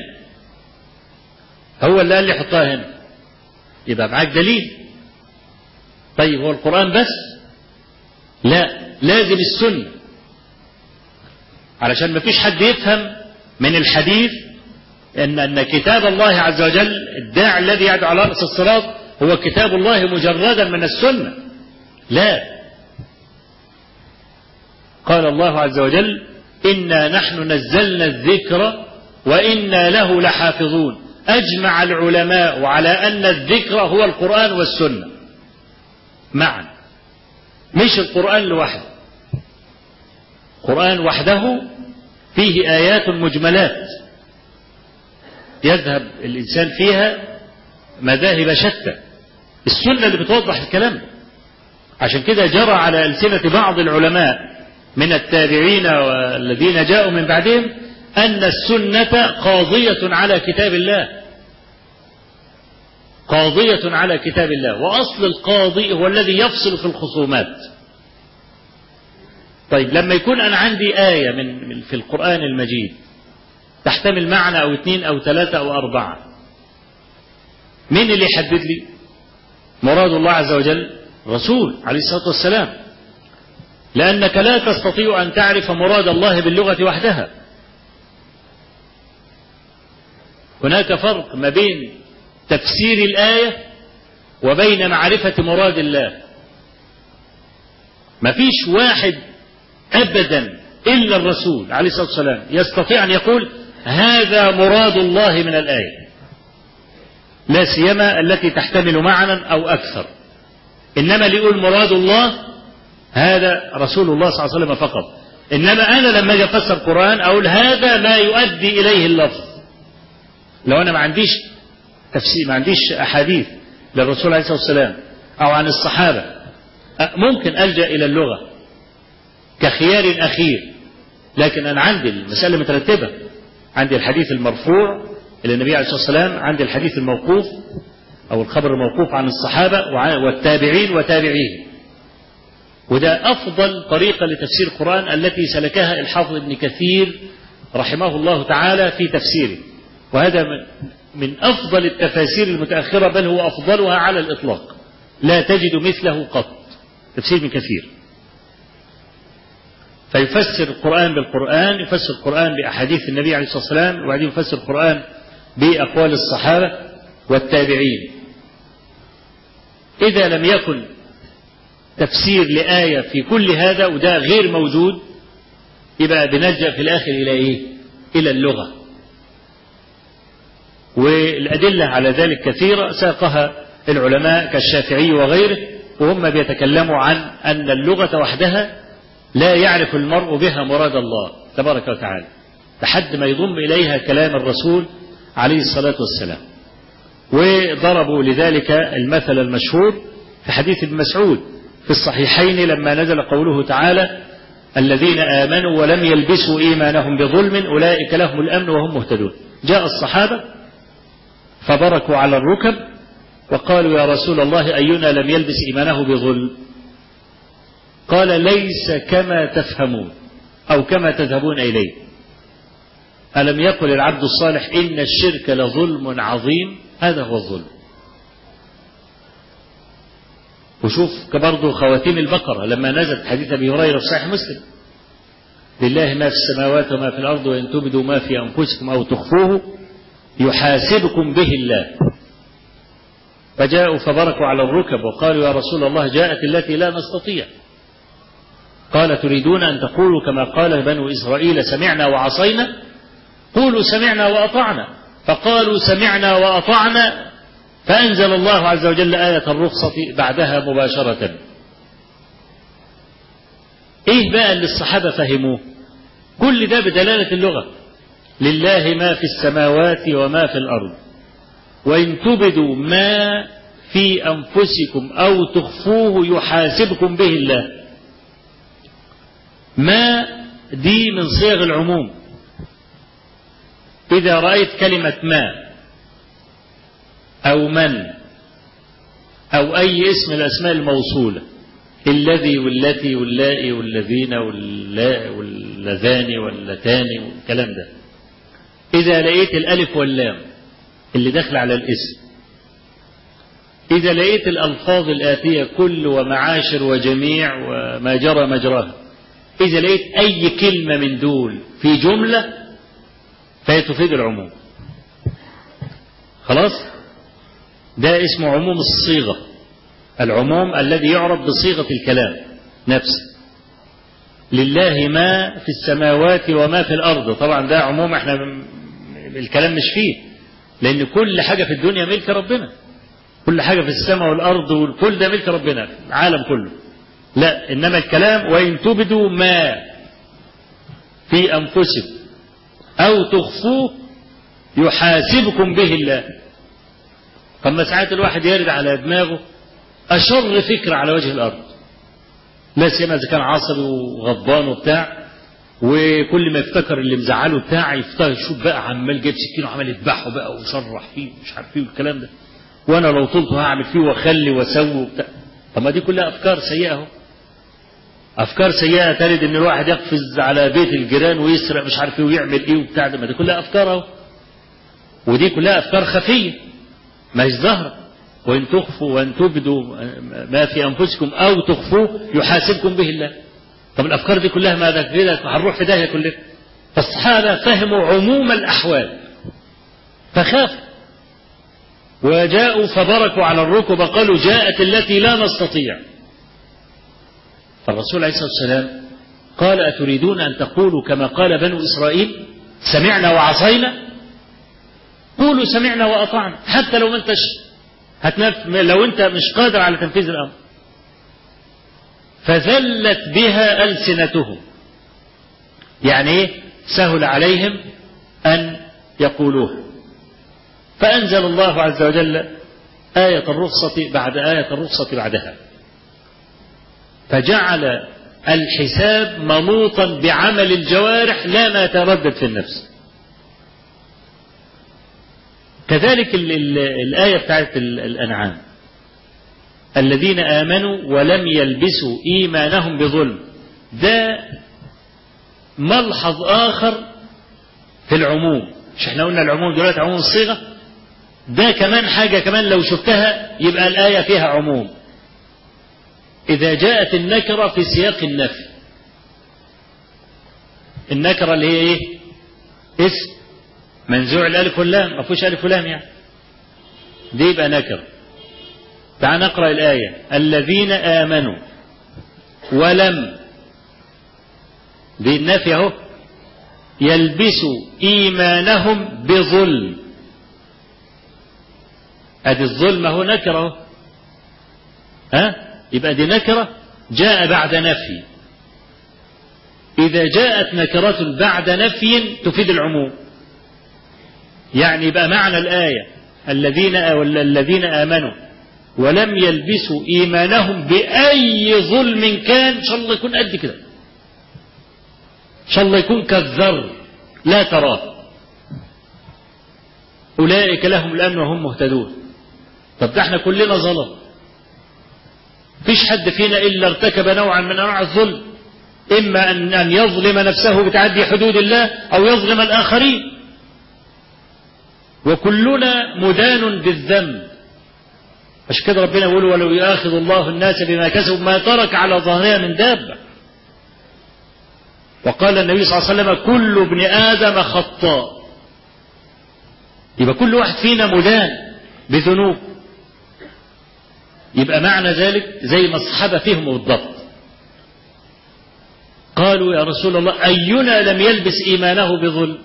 هو اللي قال لي حطها هنا يبقى معاك دليل طيب هو القرآن بس لا لازم السنة علشان ما فيش حد يفهم من الحديث ان ان كتاب الله عز وجل الداعي الذي يدعو على راس الصراط هو كتاب الله مجردا من السنه لا قال الله عز وجل انا نحن نزلنا الذكر وانا له لحافظون اجمع العلماء على ان الذكر هو القران والسنه معا مش القران لوحده القران وحده فيه ايات مجملات يذهب الإنسان فيها مذاهب شتى السنة اللي بتوضح الكلام عشان كده جرى على ألسنة بعض العلماء من التابعين والذين جاءوا من بعدهم أن السنة قاضية على كتاب الله قاضية على كتاب الله وأصل القاضي هو الذي يفصل في الخصومات طيب لما يكون أنا عندي آية من في القرآن المجيد تحتمل معنى أو اثنين أو ثلاثة أو أربعة مين اللي يحدد لي مراد الله عز وجل رسول عليه الصلاة والسلام لأنك لا تستطيع أن تعرف مراد الله باللغة وحدها هناك فرق ما بين تفسير الآية وبين معرفة مراد الله ما فيش واحد أبدا إلا الرسول عليه الصلاة والسلام يستطيع أن يقول هذا مراد الله من الآية لا سيما التي تحتمل معنى أو أكثر إنما اللي يقول مراد الله هذا رسول الله صلى الله عليه وسلم فقط إنما أنا لما أجي أفسر القرآن أقول هذا ما يؤدي إليه اللفظ لو أنا ما عنديش تفسير ما عنديش أحاديث للرسول عليه الصلاة والسلام أو عن الصحابة ممكن ألجأ إلى اللغة كخيار أخير لكن أنا عندي المسألة مترتبة عندي الحديث المرفوع إلى النبي عليه الصلاة والسلام عندي الحديث الموقوف أو الخبر الموقوف عن الصحابة والتابعين وتابعيهم وده أفضل طريقة لتفسير القرآن التي سلكها الحافظ ابن كثير رحمه الله تعالى في تفسيره وهذا من أفضل التفاسير المتأخرة بل هو أفضلها على الإطلاق لا تجد مثله قط تفسير ابن كثير فيفسر القرآن بالقرآن يفسر القرآن بأحاديث النبي عليه الصلاة والسلام وبعدين يفسر القرآن بأقوال الصحابة والتابعين إذا لم يكن تفسير لآية في كل هذا وده غير موجود يبقى بنلجأ في الآخر إلى إيه؟ إلى اللغة والأدلة على ذلك كثيرة ساقها العلماء كالشافعي وغيره وهم بيتكلموا عن أن اللغة وحدها لا يعرف المرء بها مراد الله تبارك وتعالى لحد ما يضم إليها كلام الرسول عليه الصلاة والسلام وضربوا لذلك المثل المشهور في حديث ابن مسعود في الصحيحين لما نزل قوله تعالى الذين آمنوا ولم يلبسوا إيمانهم بظلم أولئك لهم الأمن وهم مهتدون جاء الصحابة فبركوا على الركب وقالوا يا رسول الله أينا لم يلبس إيمانه بظلم قال ليس كما تفهمون أو كما تذهبون إليه ألم يقل العبد الصالح إن الشرك لظلم عظيم هذا هو الظلم وشوف برضه خواتيم البقرة لما نزلت حديث أبي هريرة في صحيح مسلم لله ما في السماوات وما في الأرض وإن تبدوا ما في أنفسكم أو تخفوه يحاسبكم به الله فجاءوا فبركوا على الركب وقالوا يا رسول الله جاءت التي لا نستطيع قال تريدون أن تقولوا كما قال بنو إسرائيل سمعنا وعصينا قولوا سمعنا وأطعنا فقالوا سمعنا وأطعنا فأنزل الله عز وجل آية الرخصة بعدها مباشرة إيه بقى اللي الصحابة فهموه كل ده بدلالة اللغة لله ما في السماوات وما في الأرض وإن تبدوا ما في أنفسكم أو تخفوه يحاسبكم به الله ما دي من صيغ العموم إذا رأيت كلمة ما أو من أو أي اسم الأسماء الموصولة الذي والتي واللائي والذين واللا واللذان واللتان والكلام ده إذا لقيت الألف واللام اللي داخل على الاسم إذا لقيت الألفاظ الآتية كل ومعاشر وجميع وما جرى مجراها إذا لقيت أي كلمة من دول في جملة فهي تفيد العموم خلاص ده اسمه عموم الصيغة العموم الذي يعرف بصيغة الكلام نفسه لله ما في السماوات وما في الأرض طبعا ده عموم احنا الكلام مش فيه لأن كل حاجة في الدنيا ملك ربنا كل حاجة في السماء والأرض والكل ده ملك ربنا العالم كله لا إنما الكلام وإن تبدوا ما في أنفسكم أو تخفوه يحاسبكم به الله فما ساعات الواحد يرد على دماغه أشر فكرة على وجه الأرض لا سيما إذا كان عصبي وغضبان وبتاع وكل ما يفتكر اللي مزعله بتاع يفتكر يشوف بقى عمال جايب سكينه وعمال يذبحه بقى ويشرح فيه مش عارف فيه والكلام ده وانا لو طلت هعمل فيه واخلي واسوي وبتاع طب ما دي كلها افكار سيئه اهو افكار سيئه ترد ان الواحد يقفز على بيت الجيران ويسرق مش عارف ايه ويعمل ايه وبتاع ده ما دي كلها افكار اهو ودي كلها افكار خفيه ما هيش ظاهره وان تخفوا وان تبدوا ما في انفسكم او تخفوه يحاسبكم به الله طب الافكار دي كلها ماذا كده هنروح في داهيه كلنا فالصحابه فهموا عموم الاحوال فخافوا وجاءوا فبركوا على الركب قالوا جاءت التي لا نستطيع فالرسول عليه الصلاه والسلام قال اتريدون ان تقولوا كما قال بنو اسرائيل سمعنا وعصينا قولوا سمعنا واطعنا حتى لو ما انتش هتنف... لو انت مش قادر على تنفيذ الامر فذلت بها ألسنتهم يعني ايه سهل عليهم أن يقولوها فأنزل الله عز وجل آية الرخصة بعد آية الرخصة بعدها فجعل الحساب منوطا بعمل الجوارح لا ما يتردد في النفس كذلك ال ال الآية بتاعت الأنعام الذين آمنوا ولم يلبسوا إيمانهم بظلم ده ملحظ آخر في العموم مش احنا قلنا العموم دلوقتي عموم الصيغة ده كمان حاجة كمان لو شفتها يبقى الآية فيها عموم إذا جاءت النكرة في سياق النفي النكرة اللي هي إيه؟ اسم منزوع الألف واللام ما فيهوش ألف ولام يعني دي يبقى نكرة تعال نقرأ الآية الذين آمنوا ولم دي النفي أهو يلبسوا إيمانهم بظلم أدي الظلم أهو نكرة أهو ها يبقى دي نكرة جاء بعد نفي إذا جاءت نكرة بعد نفي تفيد العموم يعني يبقى معنى الآية الذين الذين آمنوا ولم يلبسوا إيمانهم بأي ظلم كان إن شاء الله يكون قد كده إن شاء الله يكون كالذر لا تراه أولئك لهم الأمن وهم مهتدون طب ده احنا كلنا ظلم فيش حد فينا إلا ارتكب نوعا من أنواع الظلم إما أن أن يظلم نفسه بتعدي حدود الله أو يظلم الآخرين وكلنا مدان بالذنب مش كده ربنا يقول ولو يؤاخذ الله الناس بما كسبوا ما ترك على ظهرها من دابة وقال النبي صلى الله عليه وسلم كل ابن آدم خطاء يبقى كل واحد فينا مدان بذنوب يبقى معنى ذلك زي ما الصحابة فهموا بالضبط قالوا يا رسول الله أينا لم يلبس إيمانه بظلم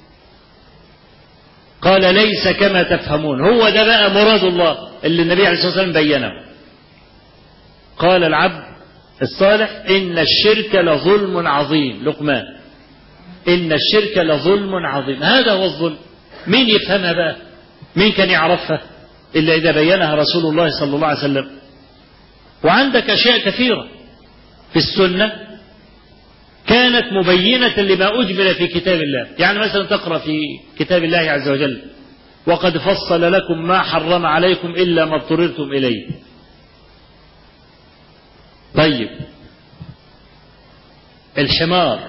قال ليس كما تفهمون هو ده بقى مراد الله اللي النبي عليه الصلاة والسلام بينه قال العبد الصالح إن الشرك لظلم عظيم لقمان إن الشرك لظلم عظيم هذا هو الظلم مين يفهمها بقى مين كان يعرفها إلا إذا بينها رسول الله صلى الله عليه وسلم وعندك أشياء كثيرة في السنة كانت مبينة لما أجمل في كتاب الله يعني مثلا تقرأ في كتاب الله عز وجل وقد فصل لكم ما حرم عليكم إلا ما اضطررتم إليه طيب الحمار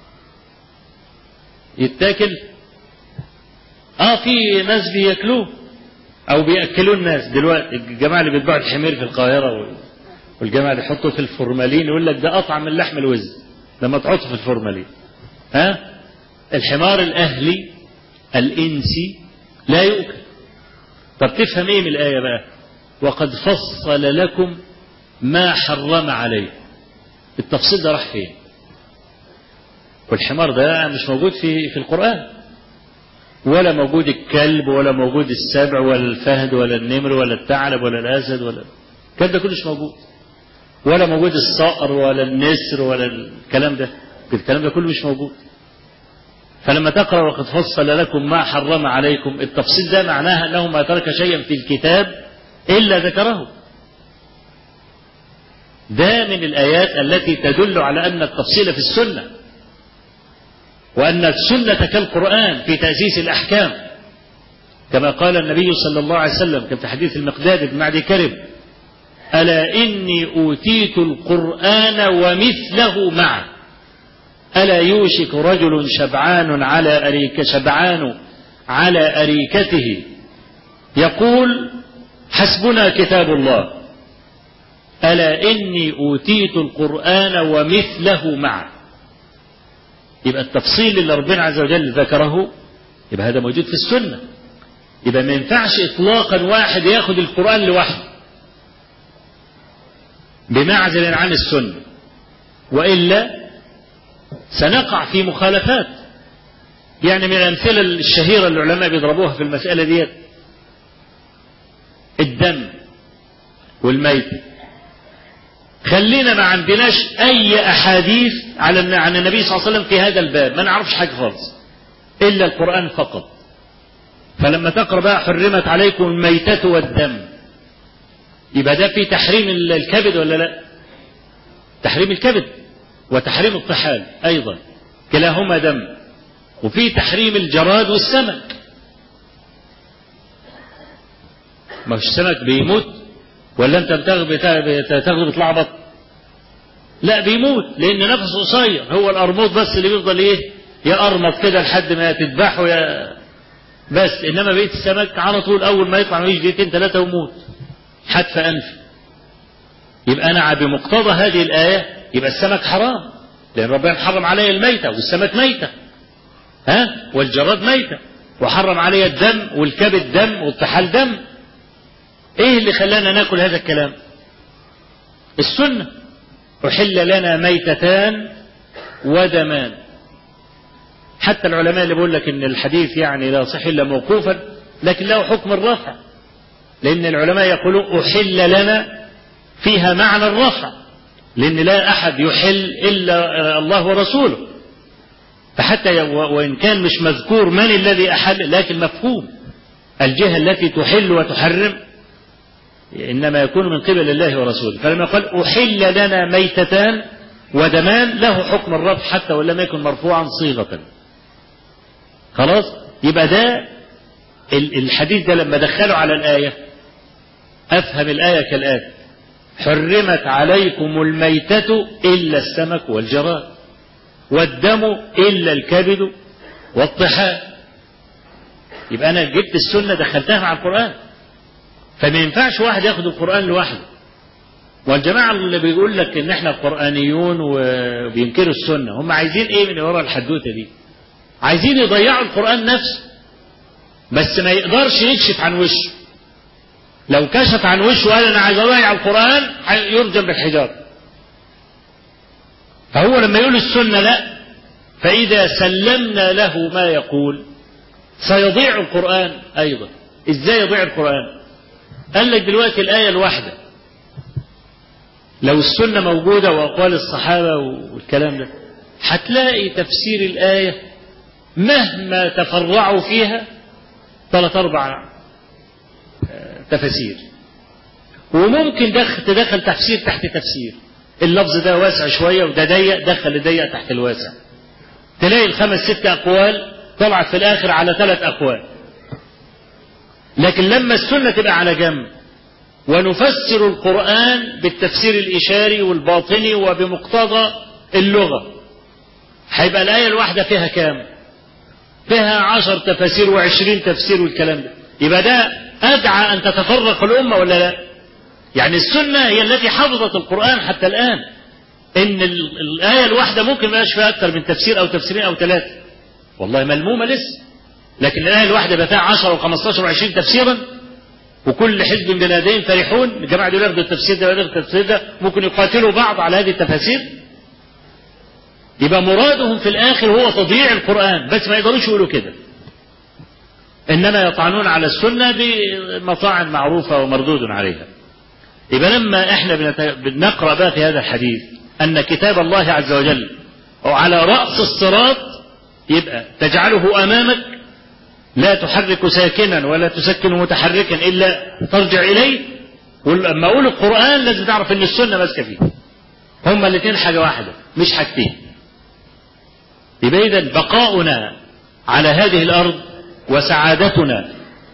يتاكل اه في ناس بياكلوه او بياكلوه الناس دلوقتي الجماعه اللي بيتباعوا الحمير في القاهره والجماعه اللي يحطوا في الفورمالين يقول لك ده اطعم من لحم الوز لما تحطه في الفورمالين ها الحمار الاهلي الانسي لا يؤكل طب تفهم ايه من الايه بقى وقد فصل لكم ما حرم عليه التفصيل ده راح فين والحمار ده مش موجود في في القرآن ولا موجود الكلب ولا موجود السبع ولا الفهد ولا النمر ولا الثعلب ولا الأسد ولا الكلام ده كله مش موجود ولا موجود الصقر ولا النسر ولا الكلام ده الكلام ده كله مش موجود فلما تقرأ وقد فصل لكم ما حرم عليكم التفصيل ده معناها أنه ما ترك شيئا في الكتاب إلا ذكره ده من الآيات التي تدل على أن التفصيل في السنة وأن السنة كالقرآن في تأسيس الأحكام كما قال النبي صلى الله عليه وسلم كما في حديث المقداد بن معدي كرب ألا إني أوتيت القرآن ومثله معه ألا يوشك رجل شبعان على أريك شبعان على أريكته يقول حسبنا كتاب الله ألا إني أوتيت القرآن ومثله معه يبقى التفصيل اللي ربنا عز وجل ذكره يبقى هذا موجود في السنة يبقى ما ينفعش إطلاقا واحد ياخد القرآن لوحده بمعزل عن السنة وإلا سنقع في مخالفات يعني من الأمثلة الشهيرة اللي العلماء بيضربوها في المسألة ديت الدم والميت خلينا ما عندناش أي أحاديث على عن النبي صلى الله عليه وسلم في هذا الباب ما نعرفش حاجة خالص إلا القرآن فقط فلما تقرأ بقى حرمت عليكم الميتة والدم يبقى ده في تحريم الكبد ولا لا تحريم الكبد وتحريم الطحال أيضا كلاهما دم وفي تحريم الجراد والسمك ما فيش سمك بيموت ولا انت بتاخده بتلعبط لا بيموت لان نفسه قصير هو القرموط بس اللي بيفضل ايه يقرمط كده لحد ما تذبحه يا بس انما بقيه السمك على طول اول ما يطلع مفيش دقيقتين ثلاثه ويموت حتف انف يبقى انا بمقتضى هذه الايه يبقى السمك حرام لان ربنا حرم علي الميته والسمك ميته ها والجراد ميته وحرم علي الدم والكبد دم والطحال دم ايه اللي خلانا ناكل هذا الكلام السنه احل لنا ميتتان ودمان حتى العلماء اللي بيقول لك ان الحديث يعني لا صح الا موقوفا لكن له حكم الرفع لان العلماء يقولون احل لنا فيها معنى الرفع لان لا احد يحل الا الله ورسوله فحتى وان كان مش مذكور من الذي احل لكن مفهوم الجهه التي تحل وتحرم انما يكون من قبل الله ورسوله فلما قال احل لنا ميتتان ودمان له حكم الرفع حتى وان لم يكن مرفوعا صيغه خلاص يبقى ده الحديث ده لما دخله على الآية أفهم الآية كالآتي حرمت عليكم الميتة إلا السمك والجراد والدم إلا الكبد والطحال يبقى أنا جبت السنة دخلتها مع القرآن فما ينفعش واحد ياخد القرآن لوحده والجماعة اللي بيقول لك إن إحنا قرآنيون وبينكروا السنة هم عايزين إيه من ورا الحدوتة دي؟ عايزين يضيعوا القرآن نفسه بس ما يقدرش يكشف عن وشه لو كشف عن وشه وقال انا عايز اضيع القرآن يرجم بالحجارة فهو لما يقول السنة لا فإذا سلمنا له ما يقول سيضيع القرآن أيضا إزاي يضيع القرآن قال لك دلوقتي الآية الواحدة لو السنة موجودة وأقوال الصحابة والكلام ده هتلاقي تفسير الآية مهما تفرعوا فيها ثلاث أربع تفاسير وممكن دخل تدخل تفسير تحت تفسير اللفظ ده واسع شوية وده ضيق دخل ضيق تحت الواسع تلاقي الخمس ست أقوال طلعت في الآخر على ثلاث أقوال لكن لما السنة تبقى على جنب ونفسر القرآن بالتفسير الإشاري والباطني وبمقتضى اللغة هيبقى الآية الواحدة فيها كام؟ فيها عشر تفاسير وعشرين تفسير والكلام ده يبقى ده أدعى أن تتفرق الأمة ولا لا يعني السنة هي التي حفظت القرآن حتى الآن إن الآية الواحدة ممكن ما فيها أكثر من تفسير أو تفسيرين أو ثلاثة والله ملمومة لسه لكن الآية الواحدة بقى فيها 10 و15 و20 تفسيرا وكل حزب بلادين فرحون الجماعة دول ياخدوا التفسير ده وياخدوا التفسير ده ممكن يقاتلوا بعض على هذه التفاسير يبقى مرادهم في الآخر هو تضييع القرآن بس ما يقدروش يقولوا كده إنما يطعنون على السنة بمطاعن معروفة ومردود عليها يبقى لما احنا بنقرأ بقى في هذا الحديث أن كتاب الله عز وجل أو على رأس الصراط يبقى تجعله أمامك لا تحرك ساكنا ولا تسكن متحركا إلا ترجع إليه ولما أقول القرآن لازم تعرف أن السنة ماسكة فيه هما الاثنين حاجة واحدة مش حاجتين يبقى إذا بقاؤنا على هذه الأرض وسعادتنا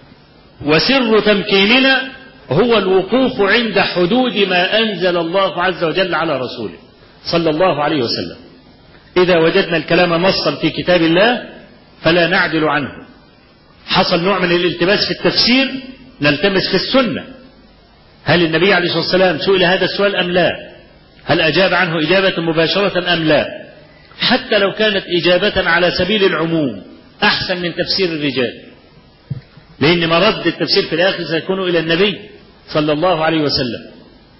وسر تمكيننا هو الوقوف عند حدود ما أنزل الله عز وجل على رسوله صلى الله عليه وسلم إذا وجدنا الكلام نصا في كتاب الله فلا نعدل عنه حصل نوع من الالتباس في التفسير نلتمس في السنة هل النبي عليه الصلاة والسلام سئل هذا السؤال أم لا هل أجاب عنه إجابة مباشرة أم لا حتى لو كانت إجابة على سبيل العموم أحسن من تفسير الرجال لأن مرد التفسير في الآخر سيكون إلى النبي صلى الله عليه وسلم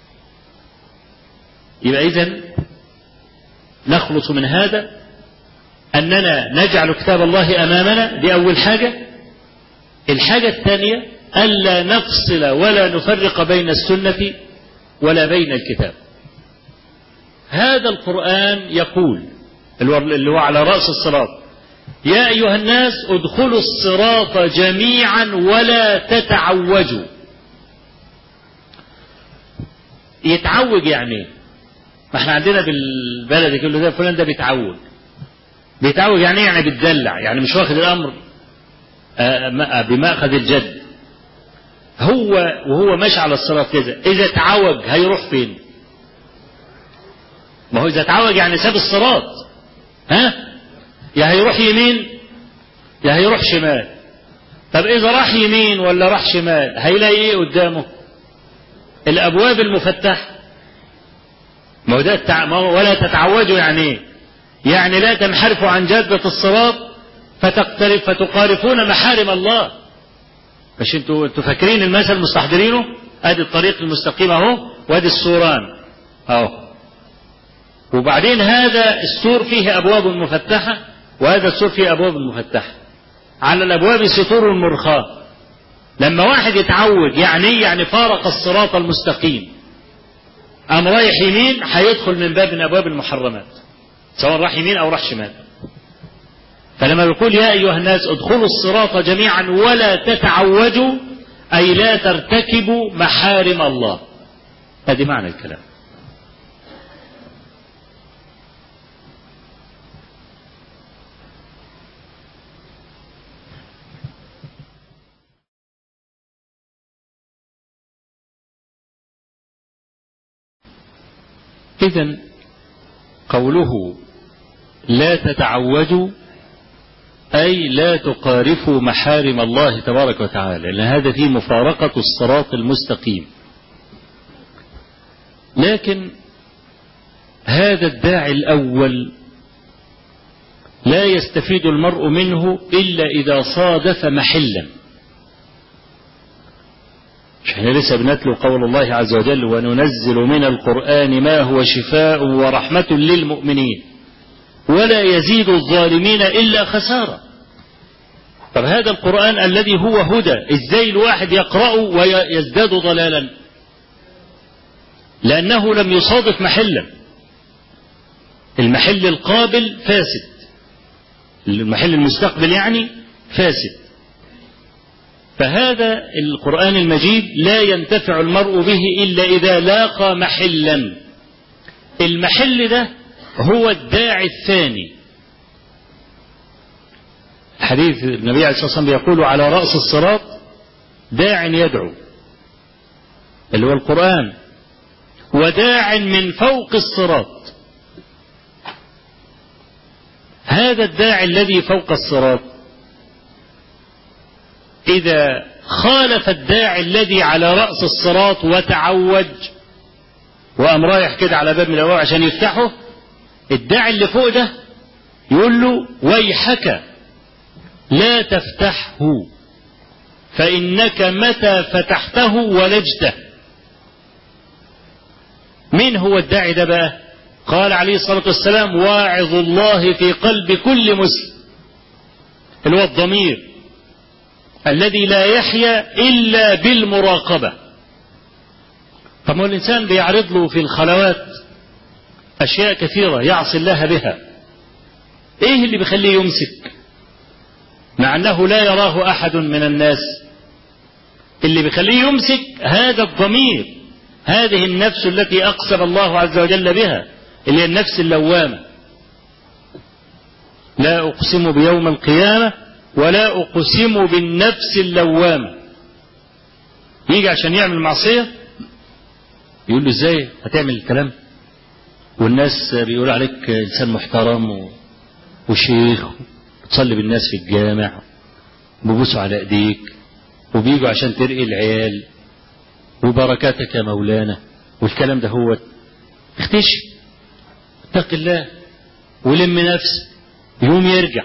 يبقى إذن نخلص من هذا أننا نجعل كتاب الله أمامنا دي أول حاجة الحاجة الثانية ألا نفصل ولا نفرق بين السنة ولا بين الكتاب هذا القرآن يقول اللي هو على رأس الصراط يا أيها الناس ادخلوا الصراط جميعا ولا تتعوجوا يتعوج يعني ما احنا عندنا بالبلد كله ده فلان ده بيتعوج بيتعوج يعني ايه يعني بيتدلع يعني مش واخد الامر بمأخذ الجد هو وهو ماشي على الصراط كده اذا تعوج هيروح فين ما هو اذا تعوج يعني ساب الصراط ها يا هيروح يمين يا هيروح شمال طب اذا راح يمين ولا راح شمال هيلاقي ايه قدامه الابواب المفتحه ما هو ده التع... ما هو ولا تتعوجوا يعني ايه يعني لا تنحرفوا عن جادة الصراط فتقترب فتقارفون محارم الله مش انتوا انتوا فاكرين المثل مستحضرينه ادي الطريق المستقيم اهو وادي السوران اهو وبعدين هذا السور فيه ابواب مفتحه وهذا السور فيه ابواب مفتحه على الابواب ستور مرخاه لما واحد يتعود يعني ايه يعني فارق الصراط المستقيم قام رايح يمين هيدخل من باب من ابواب المحرمات سواء راح يمين او راح شمال فلما يقول يا ايها الناس ادخلوا الصراط جميعا ولا تتعوجوا اي لا ترتكبوا محارم الله هذه معنى الكلام إذا قوله لا تتعوجوا أي لا تقارفوا محارم الله تبارك وتعالى لأن هذا فيه مفارقة الصراط المستقيم لكن هذا الداعي الأول لا يستفيد المرء منه إلا إذا صادف محلا مش احنا لسه بنتلو قول الله عز وجل وننزل من القرآن ما هو شفاء ورحمة للمؤمنين ولا يزيد الظالمين إلا خسارة طب هذا القرآن الذي هو هدى ازاي الواحد يقرأه ويزداد ضلالا لأنه لم يصادف محلا المحل القابل فاسد المحل المستقبل يعني فاسد فهذا القرآن المجيد لا ينتفع المرء به إلا إذا لاقى محلا المحل ده هو الداعي الثاني حديث النبي عليه الصلاة والسلام بيقول على رأس الصراط داع يدعو اللي هو القرآن وداع من فوق الصراط هذا الداعي الذي فوق الصراط إذا خالف الداعي الذي على رأس الصراط وتعوج وقام رايح كده على باب من الأبواب عشان يفتحه الداعي اللي فوق ده يقول له ويحك لا تفتحه فإنك متى فتحته ولجته مين هو الداعي ده بقى قال عليه الصلاة والسلام واعظ الله في قلب كل مسلم اللي هو الضمير الذي لا يحيا إلا بالمراقبة طب هو الإنسان بيعرض له في الخلوات أشياء كثيرة يعصي الله بها إيه اللي بيخليه يمسك مع أنه لا يراه أحد من الناس اللي بيخليه يمسك هذا الضمير هذه النفس التي أقسم الله عز وجل بها اللي هي النفس اللوامة لا أقسم بيوم القيامة ولا أقسم بالنفس اللوامة يجي عشان يعمل معصية يقول له ازاي هتعمل الكلام والناس بيقول عليك انسان محترم و... وشيخ بتصلي بالناس في الجامع بيبوسوا على ايديك وبيجوا عشان ترقي العيال وبركاتك يا مولانا والكلام ده هو اختشي اتق الله ولم نفسه يوم يرجع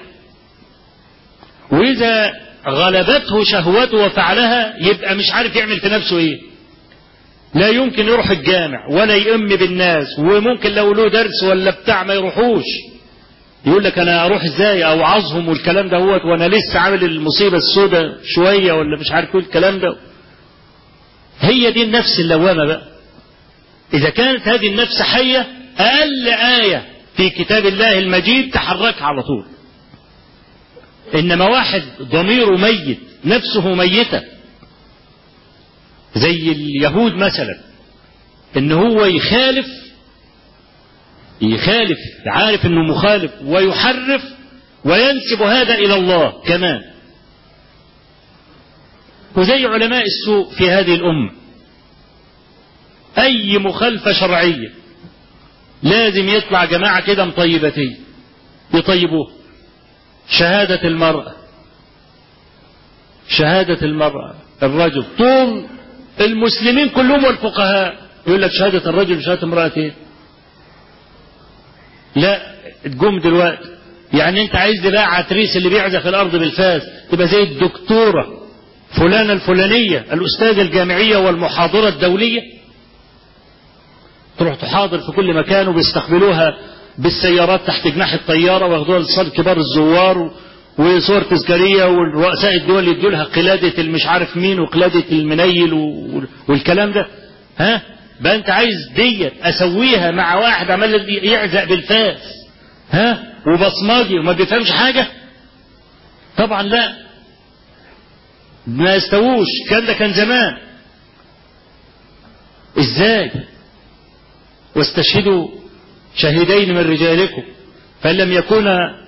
واذا غلبته شهوته وفعلها يبقى مش عارف يعمل في نفسه ايه لا يمكن يروح الجامع ولا يئم بالناس وممكن لو له درس ولا بتاع ما يروحوش يقول لك انا اروح ازاي او عظهم والكلام ده هو وانا لسه عامل المصيبه السوداء شويه ولا مش عارف ايه الكلام ده هي دي النفس اللوامه بقى اذا كانت هذه النفس حيه اقل ايه في كتاب الله المجيد تحركها على طول انما واحد ضميره ميت نفسه ميته زي اليهود مثلا ان هو يخالف يخالف عارف انه مخالف ويحرف وينسب هذا الى الله كمان وزي علماء السوء في هذه الامه اي مخالفه شرعيه لازم يطلع جماعه كده مطيبتين يطيبوه شهاده المراه شهاده المراه الرجل طول المسلمين كلهم والفقهاء يقول لك شهاده الرجل وشهاده امرأتين لا تقوم دلوقتي يعني انت عايز بقى عتريس اللي بيعزف الارض بالفاس تبقى زي الدكتوره فلانه الفلانيه الاستاذه الجامعيه والمحاضره الدوليه تروح تحاضر في كل مكان وبيستقبلوها بالسيارات تحت جناح الطياره وياخدوها لصال كبار الزوار وصور تذكاريه ورؤساء الدول يدوا لها قلاده المش عارف مين وقلاده المنيل والكلام ده ها بقى انت عايز ديت اسويها مع واحد عمال يعزق بالفاس ها وبصماجي وما بيفهمش حاجه طبعا لا ما يستووش كان ده كان زمان ازاي واستشهدوا شهيدين من رجالكم فان لم يكونا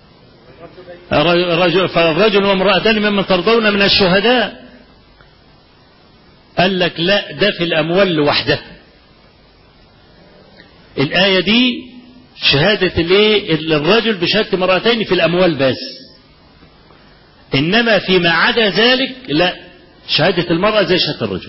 رجل فرجل وامرأتان ممن ترضون من الشهداء قال لك لا ده في الأموال لوحدها الآية دي شهادة الايه الرجل بشهادة مرأتين في الأموال بس إنما فيما عدا ذلك لا شهادة المرأة زي شهادة الرجل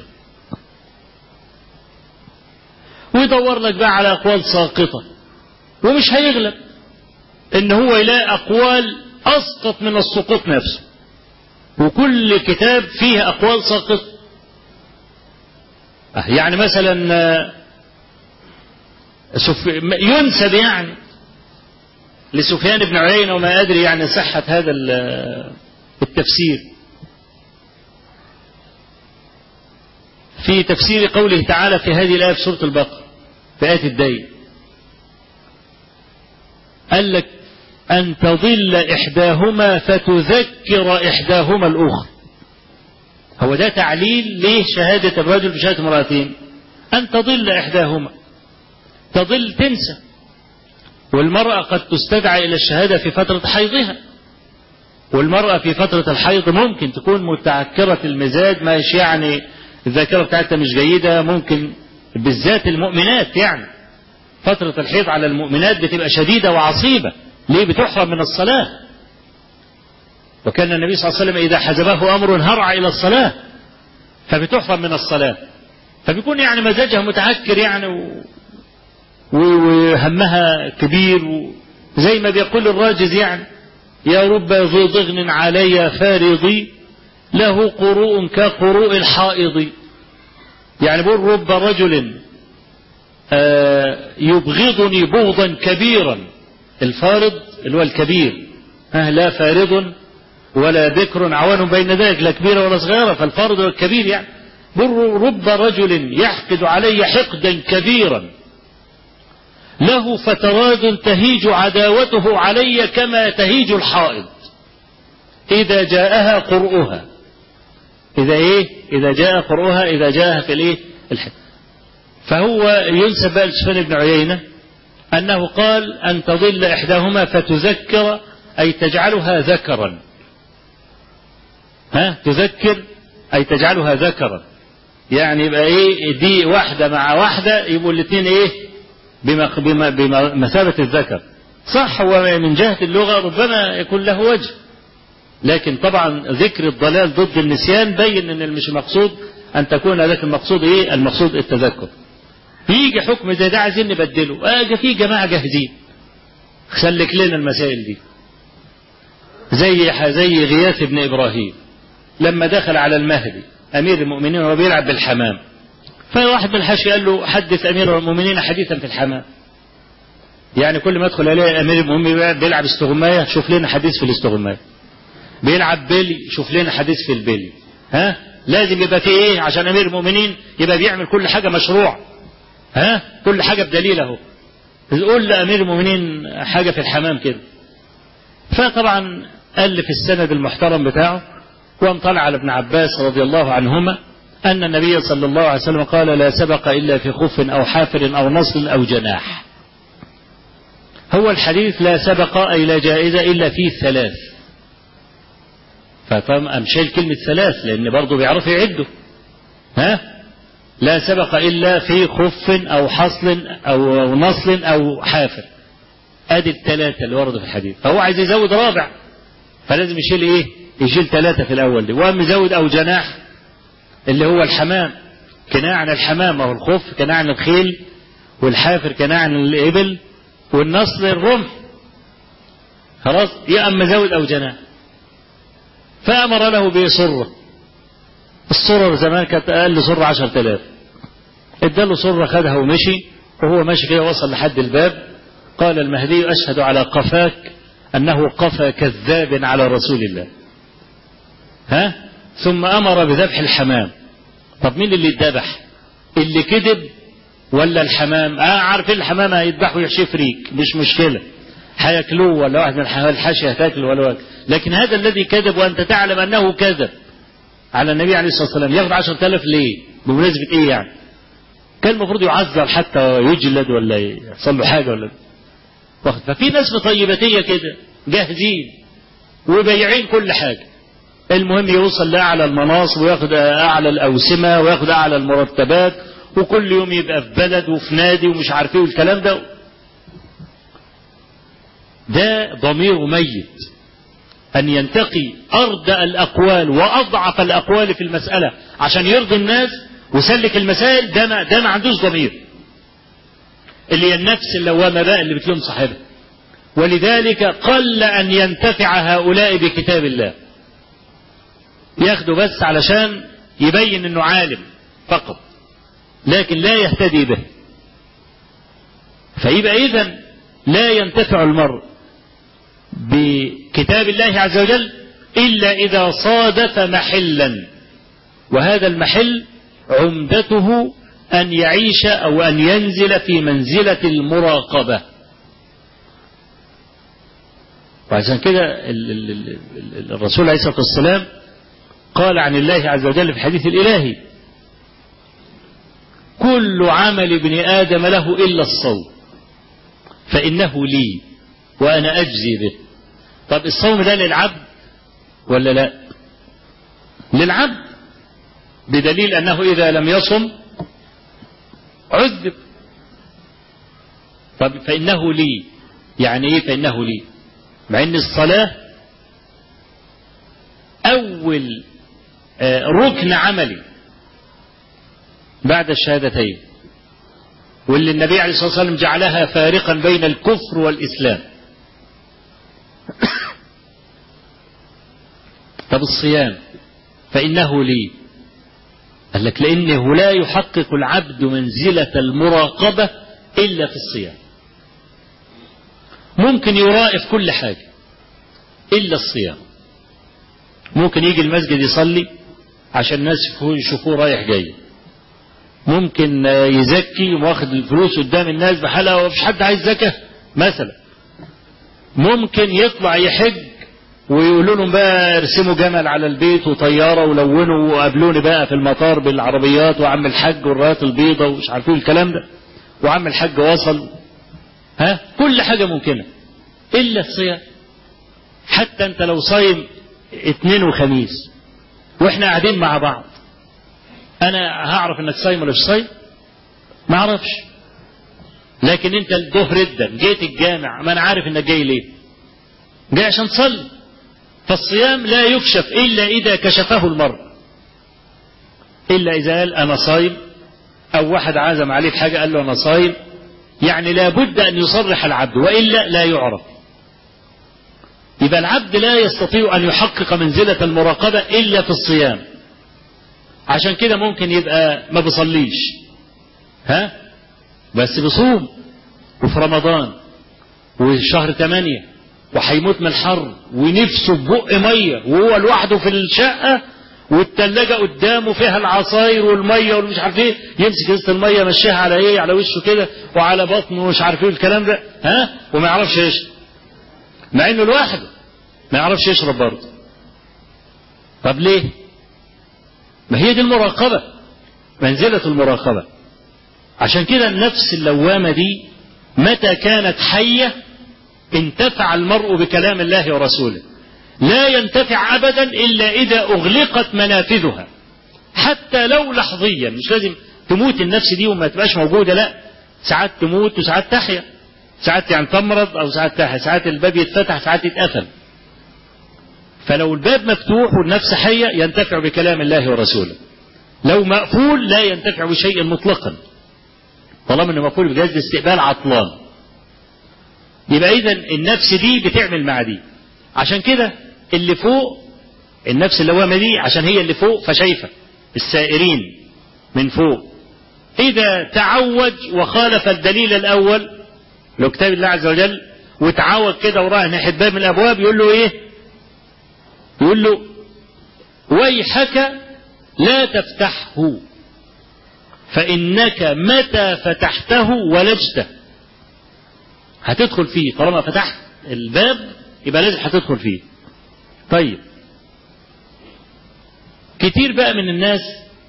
ويدور لك بقى على أقوال ساقطة ومش هيغلب إن هو يلاقي أقوال أسقط من السقوط نفسه وكل كتاب فيه أقوال ساقطة يعني مثلا ينسب يعني لسفيان بن عيينة وما أدري يعني صحة هذا التفسير في تفسير قوله تعالى في هذه الآية في سورة البقرة في آية الدين قال لك أن تضل إحداهما فتذكر إحداهما الأخرى هو ده تعليل ليه شهادة الرجل بشهادة امرأتين أن تضل إحداهما تضل تنسى والمرأة قد تستدعى إلى الشهادة في فترة حيضها والمرأة في فترة الحيض ممكن تكون متعكرة المزاج مش يعني الذاكرة بتاعتها مش جيدة ممكن بالذات المؤمنات يعني فترة الحيض على المؤمنات بتبقى شديدة وعصيبة ليه بتحرم من الصلاة وكان النبي صلى الله عليه وسلم إذا حزبه أمر هرع إلى الصلاة فبتحرم من الصلاة فبيكون يعني مزاجها متعكر يعني و... وهمها كبير و... زي ما بيقول الراجز يعني يا رب ذو ضغن علي فارضي له قروء كقروء الحائض يعني بقول رب رجل آه يبغضني بغضا كبيرا الفارض اللي هو الكبير آه لا فارض ولا بكر عوان بين ذلك لا كبيرة ولا صغيرة فالفارض هو الكبير يعني بر رب رجل يحقد علي حقدا كبيرا له فترات تهيج عداوته علي كما تهيج الحائض إذا جاءها قرؤها إذا إيه إذا جاء قرؤها إذا جاءها في الإيه الحد فهو ينسب بقى لسفيان بن عيينة أنه قال أن تضل إحداهما فتذكر أي تجعلها ذكرا ها تذكر أي تجعلها ذكرا يعني يبقى إيه دي واحدة مع واحدة يبقوا الاثنين إيه بمثابة الذكر صح هو من جهة اللغة ربما يكون له وجه لكن طبعا ذكر الضلال ضد النسيان بين ان مش المقصود ان تكون لك المقصود ايه المقصود التذكر يجي حكم زي ده عايزين نبدله اجي في جماعه جاهزين سلك لنا المسائل دي زي زي غياث بن ابراهيم لما دخل على المهدي امير المؤمنين وهو بيلعب بالحمام فواحد من الحاشية قال له حدث امير المؤمنين حديثا في الحمام يعني كل ما ادخل عليه امير المؤمنين بيلعب استغمايه شوف لنا حديث في الاستغمايه بيلعب بيلي شوف لنا حديث في البيلي ها لازم يبقى في ايه عشان امير المؤمنين يبقى بيعمل كل حاجه مشروع ها كل حاجه بدليل اهو قول لامير المؤمنين حاجه في الحمام كده فطبعا الف السند المحترم بتاعه وقام طلع على ابن عباس رضي الله عنهما ان النبي صلى الله عليه وسلم قال لا سبق الا في خف او حافر او نصل او جناح هو الحديث لا سبق أي لا جائزة إلا فيه ثلاث فطم أم شايل كلمة ثلاث لأن برضه بيعرفوا يعدوا ها لا سبق إلا في خف أو حصل أو نصل أو حافر أدي الثلاثة اللي وردوا في الحديث فهو عايز يزود رابع فلازم يشيل إيه يشيل ثلاثة في الأول دي وقام يزود أو جناح اللي هو الحمام كناع عن الحمام أو الخف كناع عن الخيل والحافر كناع عن الإبل والنصل الرمح خلاص يا أما زود أو جناح فأمر له بصرة الصرة زمان كانت أقل صرة عشر تلاف اداله صرة خدها ومشي وهو ماشي كده وصل لحد الباب قال المهدي أشهد على قفاك أنه قفى كذاب على رسول الله ها ثم أمر بذبح الحمام طب مين اللي اتذبح اللي كذب ولا الحمام اه عارف الحمام هيذبحه يحشيه فريك مش مشكلة هياكلوه ولا واحد من الحاشية هتاكله ولا واحد لكن هذا الذي كذب وأنت تعلم أنه كذب على النبي عليه الصلاة والسلام ياخد عشرة آلاف ليه بمناسبة إيه يعني كان المفروض يعذر حتى يجلد ولا يحصل له حاجة ولا واخد ففي ناس طيبتية كده جاهزين وبايعين كل حاجة المهم يوصل لأعلى المناصب وياخد أعلى الأوسمة وياخد أعلى المرتبات وكل يوم يبقى في بلد وفي نادي ومش عارف ايه والكلام ده ده ضمير ميت أن ينتقي أردأ الأقوال وأضعف الأقوال في المسألة عشان يرضي الناس وسلك المسائل ده ما, ده ما عندوش ضمير اللي هي النفس اللوامة بقى اللي بتلوم صاحبها ولذلك قل أن ينتفع هؤلاء بكتاب الله ياخدوا بس علشان يبين انه عالم فقط لكن لا يهتدي به فيبقى اذا لا ينتفع المرء بكتاب الله عز وجل الا اذا صادف محلا وهذا المحل عمدته ان يعيش او ان ينزل في منزله المراقبه وعشان كده الرسول عليه الصلاه والسلام قال عن الله عز وجل في الحديث الإلهي كل عمل ابن آدم له إلا الصوم فإنه لي وأنا أجزي به طب الصوم ده للعبد ولا لا للعبد بدليل أنه إذا لم يصم عذب طب فإنه لي يعني إيه فإنه لي مع أن الصلاة أول ركن عملي بعد الشهادتين واللي النبي عليه الصلاة والسلام جعلها فارقا بين الكفر والإسلام طب الصيام فإنه لي قال لك لأنه لا يحقق العبد منزلة المراقبة إلا في الصيام ممكن يرائف كل حاجة إلا الصيام ممكن يجي المسجد يصلي عشان الناس يشوفوه رايح جاي ممكن يزكي واخد الفلوس قدام الناس بحالها ومفيش حد عايز زكاة مثلا ممكن يطلع يحج ويقولوا لهم بقى ارسموا جمل على البيت وطياره ولونوا وقابلوني بقى في المطار بالعربيات وعم الحج والرايات البيضاء ومش عارفين الكلام ده وعم الحج وصل ها كل حاجه ممكنه الا الصيام حتى انت لو صايم اثنين وخميس واحنا قاعدين مع بعض انا هعرف انك صايم ولا مش صايم ما اعرفش لكن انت الظهر جدا جيت الجامع ما انا عارف انك جاي ليه جاي عشان تصلي فالصيام لا يكشف الا اذا كشفه المرء الا اذا قال انا صايم او واحد عزم عليه بحاجه قال له انا صايم يعني لابد ان يصرح العبد والا لا يعرف يبقى العبد لا يستطيع أن يحقق منزلة المراقبة إلا في الصيام عشان كده ممكن يبقى ما بيصليش ها بس بيصوم وفي رمضان وشهر ثمانية وهيموت من الحر ونفسه ببق مية وهو لوحده في الشقة والتلاجة قدامه فيها العصاير والمية والمش عارف ايه يمسك ازازة المية يمشيها على ايه على وشه كده وعلى بطنه ومش عارف ايه الكلام ده ها وما يعرفش يشرب مع انه لوحده ما يعرفش يشرب برضه طب ليه ما هي دي المراقبة منزلة المراقبة عشان كده النفس اللوامة دي متى كانت حية انتفع المرء بكلام الله ورسوله لا ينتفع أبدا إلا إذا أغلقت منافذها حتى لو لحظيا مش لازم تموت النفس دي وما تبقاش موجودة لا ساعات تموت وساعات تحيا ساعات يعني تمرض أو ساعات تحيا ساعات الباب يتفتح ساعات يتقفل فلو الباب مفتوح والنفس حية ينتفع بكلام الله ورسوله لو مقفول لا ينتفع بشيء مطلقا طالما انه مقفول بجهاز الاستقبال عطلان يبقى اذا النفس دي بتعمل مع دي عشان كده اللي فوق النفس اللوامة دي عشان هي اللي فوق فشايفة السائرين من فوق إذا تعوج وخالف الدليل الأول لو كتاب الله عز وجل وتعوج كده وراح ناحية باب من الأبواب يقول له إيه؟ يقول له ويحك لا تفتحه فإنك متى فتحته ولجته هتدخل فيه طالما فتحت الباب يبقى لازم هتدخل فيه طيب كتير بقى من الناس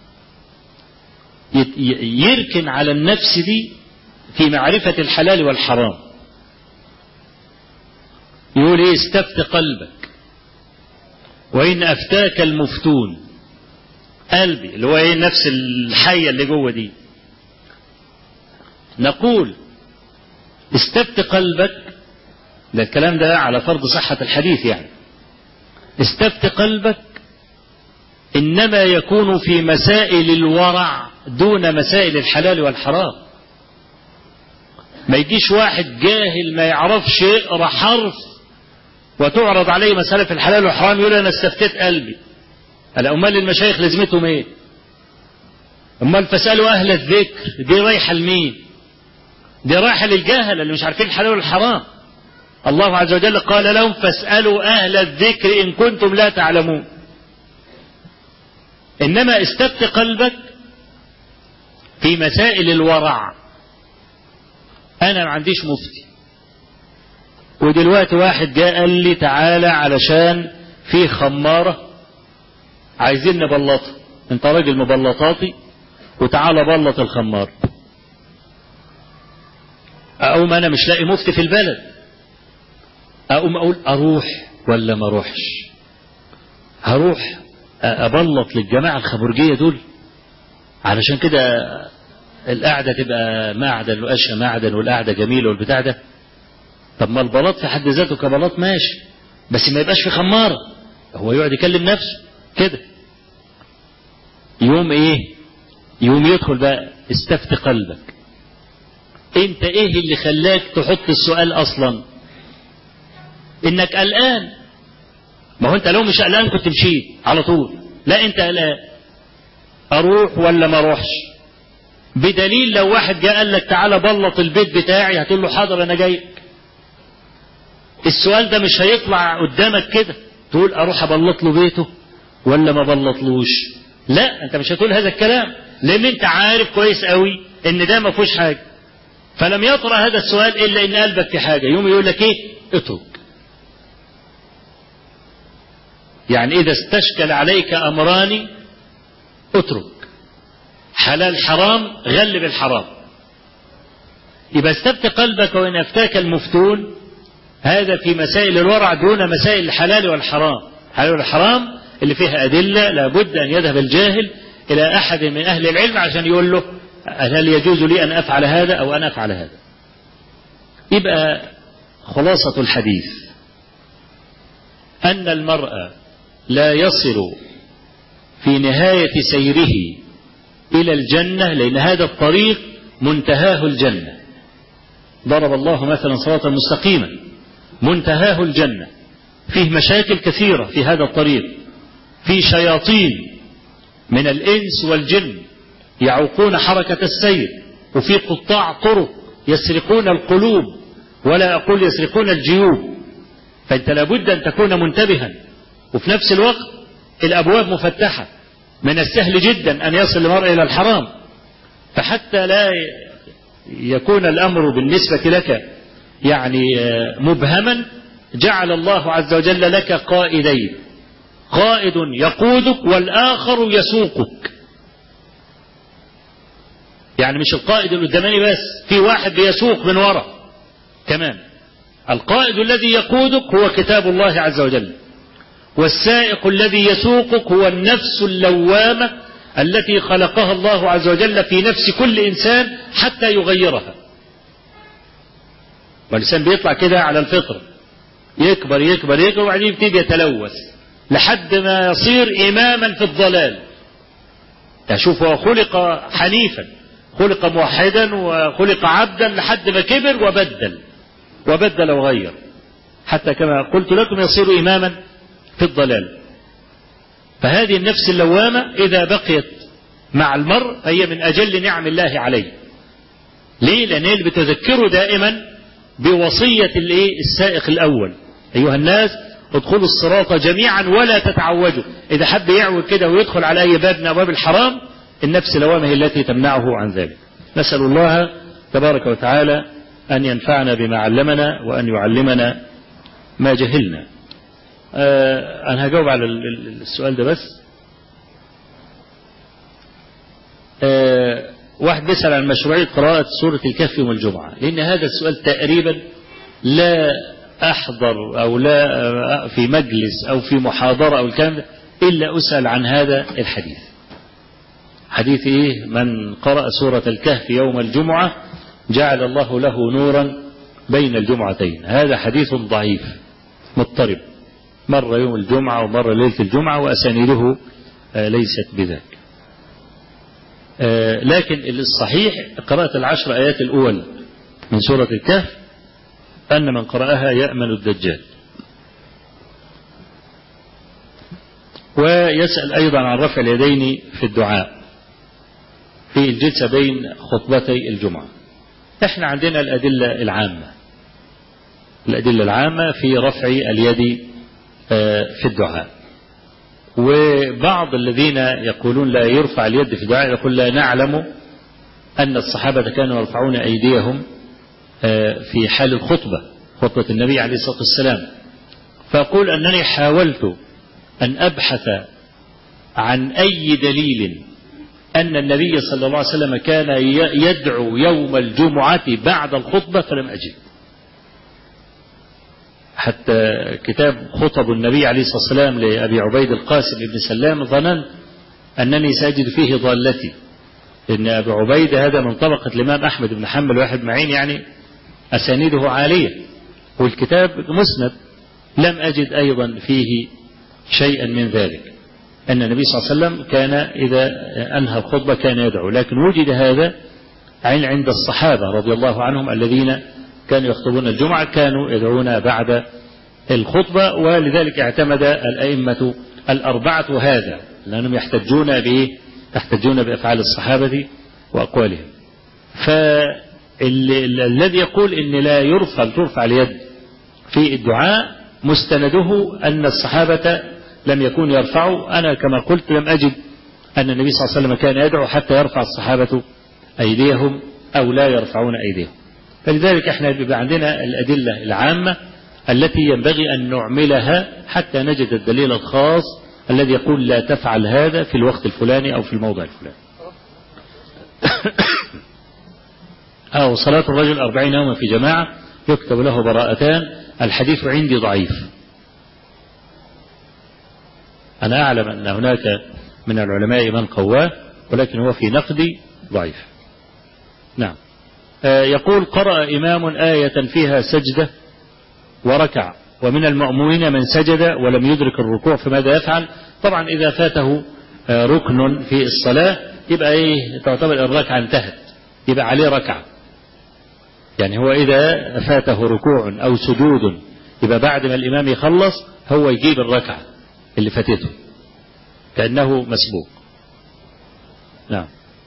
يركن على النفس دي في معرفة الحلال والحرام يقول ايه استفت قلبك وإن أفتاك المفتون قلبي اللي هو ايه نفس الحية اللي جوه دي نقول استفت قلبك ده الكلام ده على فرض صحة الحديث يعني استفت قلبك إنما يكون في مسائل الورع دون مسائل الحلال والحرام ما يجيش واحد جاهل ما يعرفش يقرا حرف وتعرض عليه مسألة في الحلال والحرام يقول أنا استفتيت قلبي هلا أمال المشايخ لازمتهم إيه؟ أمال فاسألوا أهل الذكر دي رايحة لمين؟ دي رايحة للجهل اللي مش عارفين الحلال والحرام الله عز وجل قال لهم فاسألوا أهل الذكر إن كنتم لا تعلمون إنما استفت قلبك في مسائل الورع أنا ما عنديش مفتي ودلوقتي واحد جاء قال لي تعالى علشان في خمارة عايزين نبلطها انت راجل مبلطاتي وتعالى بلط الخمار اقوم انا مش لاقي مفتي في البلد اقوم اقول اروح ولا ما اروحش هروح ابلط للجماعه الخبرجيه دول علشان كده القعده تبقى معدن واشياء معدن والقعده جميله والبتاع ده طب ما البلاط في حد ذاته كبلاط ماشي بس ما يبقاش في خماره هو يقعد يكلم نفسه كده يوم ايه يوم يدخل بقى استفت قلبك انت ايه اللي خلاك تحط السؤال اصلا انك قلقان ما هو انت لو مش قلقان كنت مشيت على طول لا انت قلقان اروح ولا ما اروحش بدليل لو واحد جاء قال لك تعالى بلط البيت بتاعي هتقول له حاضر انا جاي السؤال ده مش هيطلع قدامك كده تقول اروح ابلط له بيته ولا ما بلطلوش لا انت مش هتقول هذا الكلام لان انت عارف كويس قوي ان ده ما فيهوش حاجه فلم يطرأ هذا السؤال الا ان قلبك في حاجه يوم يقول لك ايه اترك يعني اذا استشكل عليك امران اترك حلال حرام غلب الحرام يبقى استفت قلبك وان افتاك المفتون هذا في مسائل الورع دون مسائل الحلال والحرام الحلال والحرام اللي فيها أدلة لابد أن يذهب الجاهل إلى أحد من أهل العلم عشان يقول له هل يجوز لي أن أفعل هذا أو أن أفعل هذا يبقى خلاصة الحديث أن المرء لا يصل في نهاية سيره إلى الجنة لأن هذا الطريق منتهاه الجنة ضرب الله مثلا صراطا مستقيما منتهاه الجنة فيه مشاكل كثيرة في هذا الطريق في شياطين من الإنس والجن يعوقون حركة السير وفي قطاع طرق يسرقون القلوب ولا أقول يسرقون الجيوب فأنت لابد أن تكون منتبها وفي نفس الوقت الأبواب مفتحة من السهل جدا أن يصل المرء إلى الحرام فحتى لا يكون الأمر بالنسبة لك يعني مبهما جعل الله عز وجل لك قائدين قائد يقودك والآخر يسوقك يعني مش القائد القداماني بس في واحد بيسوق من ورا كمان القائد الذي يقودك هو كتاب الله عز وجل والسائق الذي يسوقك هو النفس اللوامة التي خلقها الله عز وجل في نفس كل إنسان حتى يغيرها والإنسان بيطلع كده على الفطر يكبر يكبر يكبر وبعدين يبتدي يتلوث لحد ما يصير إماما في الضلال تشوف هو خلق حنيفا خلق موحدا وخلق عبدا لحد ما كبر وبدل وبدل وغير حتى كما قلت لكم يصير إماما في الضلال فهذه النفس اللوامة إذا بقيت مع المرء فهي من أجل نعم الله عليه ليه لأن هي اللي بتذكره دائما بوصية الايه السائق الأول أيها الناس ادخلوا الصراط جميعا ولا تتعوجوا إذا حب يعوج كده ويدخل على أي باب من أبواب الحرام النفس اللوامة هي التي تمنعه عن ذلك نسأل الله تبارك وتعالى أن ينفعنا بما علمنا وأن يعلمنا ما جهلنا آه أنا هجاوب على السؤال ده بس آه واحد بيسأل عن مشروعية قراءة سورة الكهف يوم الجمعة لأن هذا السؤال تقريبا لا أحضر أو لا في مجلس أو في محاضرة أو الكلام ده إلا أسأل عن هذا الحديث حديث إيه من قرأ سورة الكهف يوم الجمعة جعل الله له نورا بين الجمعتين هذا حديث ضعيف مضطرب مرة يوم الجمعة ومرة ليلة الجمعة وأسانيده ليست بذاك لكن الصحيح قراءة العشر آيات الأول من سورة الكهف أن من قرأها يأمن الدجال ويسأل أيضا عن رفع اليدين في الدعاء في الجلسة بين خطبتي الجمعة احنا عندنا الأدلة العامة الأدلة العامة في رفع اليد في الدعاء وبعض الذين يقولون لا يرفع اليد في الدعاء يقول لا نعلم أن الصحابة كانوا يرفعون أيديهم في حال الخطبة خطبة النبي عليه الصلاة والسلام فأقول أنني حاولت أن أبحث عن أي دليل أن النبي صلى الله عليه وسلم كان يدعو يوم الجمعة بعد الخطبة فلم أجد حتى كتاب خطب النبي عليه الصلاة والسلام لأبي عبيد القاسم بن سلام ظننت أنني سأجد فيه ضالتي إن أبي عبيد هذا من طبقة الإمام أحمد بن حنبل واحد معين يعني أسانيده عالية والكتاب مسند لم أجد أيضا فيه شيئا من ذلك أن النبي صلى الله عليه وسلم كان إذا أنهى الخطبة كان يدعو لكن وجد هذا عند الصحابة رضي الله عنهم الذين كانوا يخطبون الجمعة كانوا يدعون بعد الخطبة ولذلك اعتمد الأئمة الأربعة هذا لأنهم يحتجون بإيه؟ يحتجون بأفعال الصحابة وأقوالهم فالذي يقول إن لا يرفع ترفع اليد في الدعاء مستنده أن الصحابة لم يكونوا يرفعوا أنا كما قلت لم أجد أن النبي صلى الله عليه وسلم كان يدعو حتى يرفع الصحابة أيديهم أو لا يرفعون أيديهم فلذلك احنا بيبقى عندنا الأدلة العامة التي ينبغي أن نعملها حتى نجد الدليل الخاص الذي يقول لا تفعل هذا في الوقت الفلاني أو في الموضع الفلاني أو صلاة الرجل أربعين يوما في جماعة يكتب له براءتان الحديث عندي ضعيف أنا أعلم أن هناك من العلماء من قواه ولكن هو في نقدي ضعيف نعم يقول قرأ إمام آية فيها سجدة وركع ومن المأمومين من سجد ولم يدرك الركوع فماذا يفعل طبعا إذا فاته ركن في الصلاة يبقى إيه تعتبر الركعة انتهت يبقى عليه ركعة يعني هو إذا فاته ركوع أو سجود يبقى بعد ما الإمام يخلص هو يجيب الركعة اللي فاتته كأنه مسبوق نعم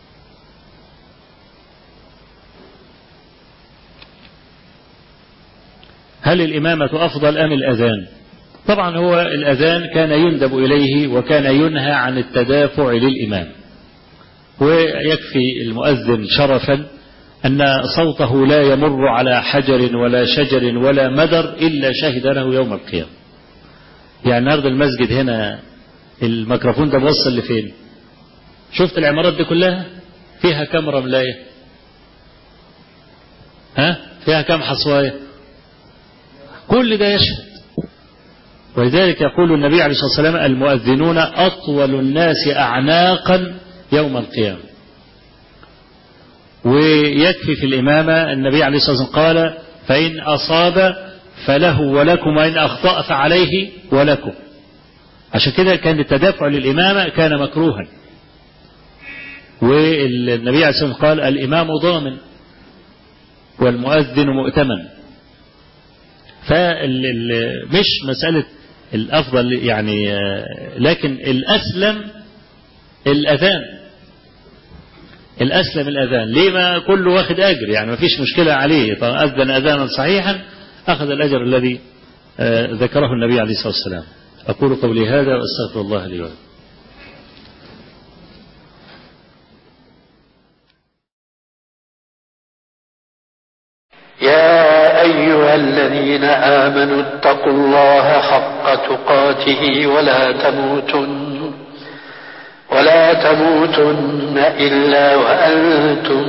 هل الإمامة أفضل أم الأذان طبعا هو الأذان كان يندب إليه وكان ينهى عن التدافع للإمام ويكفي المؤذن شرفا أن صوته لا يمر على حجر ولا شجر ولا مدر إلا شهد له يوم القيامة يعني النهارده المسجد هنا الميكروفون ده موصل لفين شفت العمارات دي كلها فيها كم رملاية ها فيها كم حصواية كل ده يشهد ولذلك يقول النبي عليه الصلاة والسلام المؤذنون أطول الناس أعناقا يوم القيامة ويكفي في الإمامة النبي عليه الصلاة والسلام قال فإن أصاب فله ولكم وإن أخطأ فعليه ولكم عشان كده كان التدافع للإمامة كان مكروها والنبي عليه الصلاة والسلام قال الإمام ضامن والمؤذن مؤتمن فمش مسألة الأفضل يعني لكن الأسلم الأذان الأسلم الأذان ليه ما كله واخد أجر يعني ما فيش مشكلة عليه طبعا أذن أذانا صحيحا أخذ الأجر الذي ذكره النبي عليه الصلاة والسلام أقول قولي هذا وأستغفر الله لي ولكم يا أيها الذين آمنوا اتقوا الله حق تقاته ولا تموتن ولا تموتن إلا وأنتم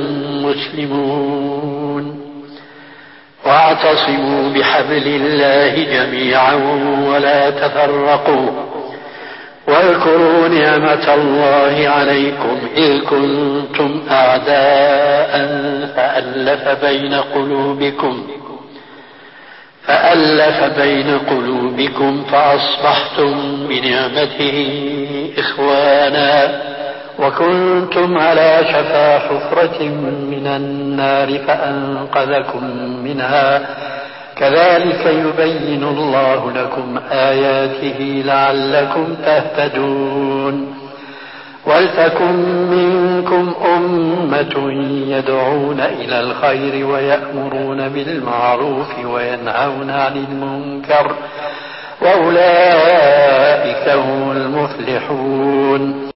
مسلمون واعتصموا بحبل الله جميعا ولا تفرقوا واذكروا نعمة الله عليكم إذ كنتم أعداء فألف بين قلوبكم فألف بين قلوبكم فأصبحتم بنعمته إخوانا وكنتم على شفا حفرة من النار فأنقذكم منها كذلك يبين الله لكم آياته لعلكم تهتدون ولتكن منكم أمة يدعون إلى الخير ويأمرون بالمعروف وينهون عن المنكر وأولئك هم المفلحون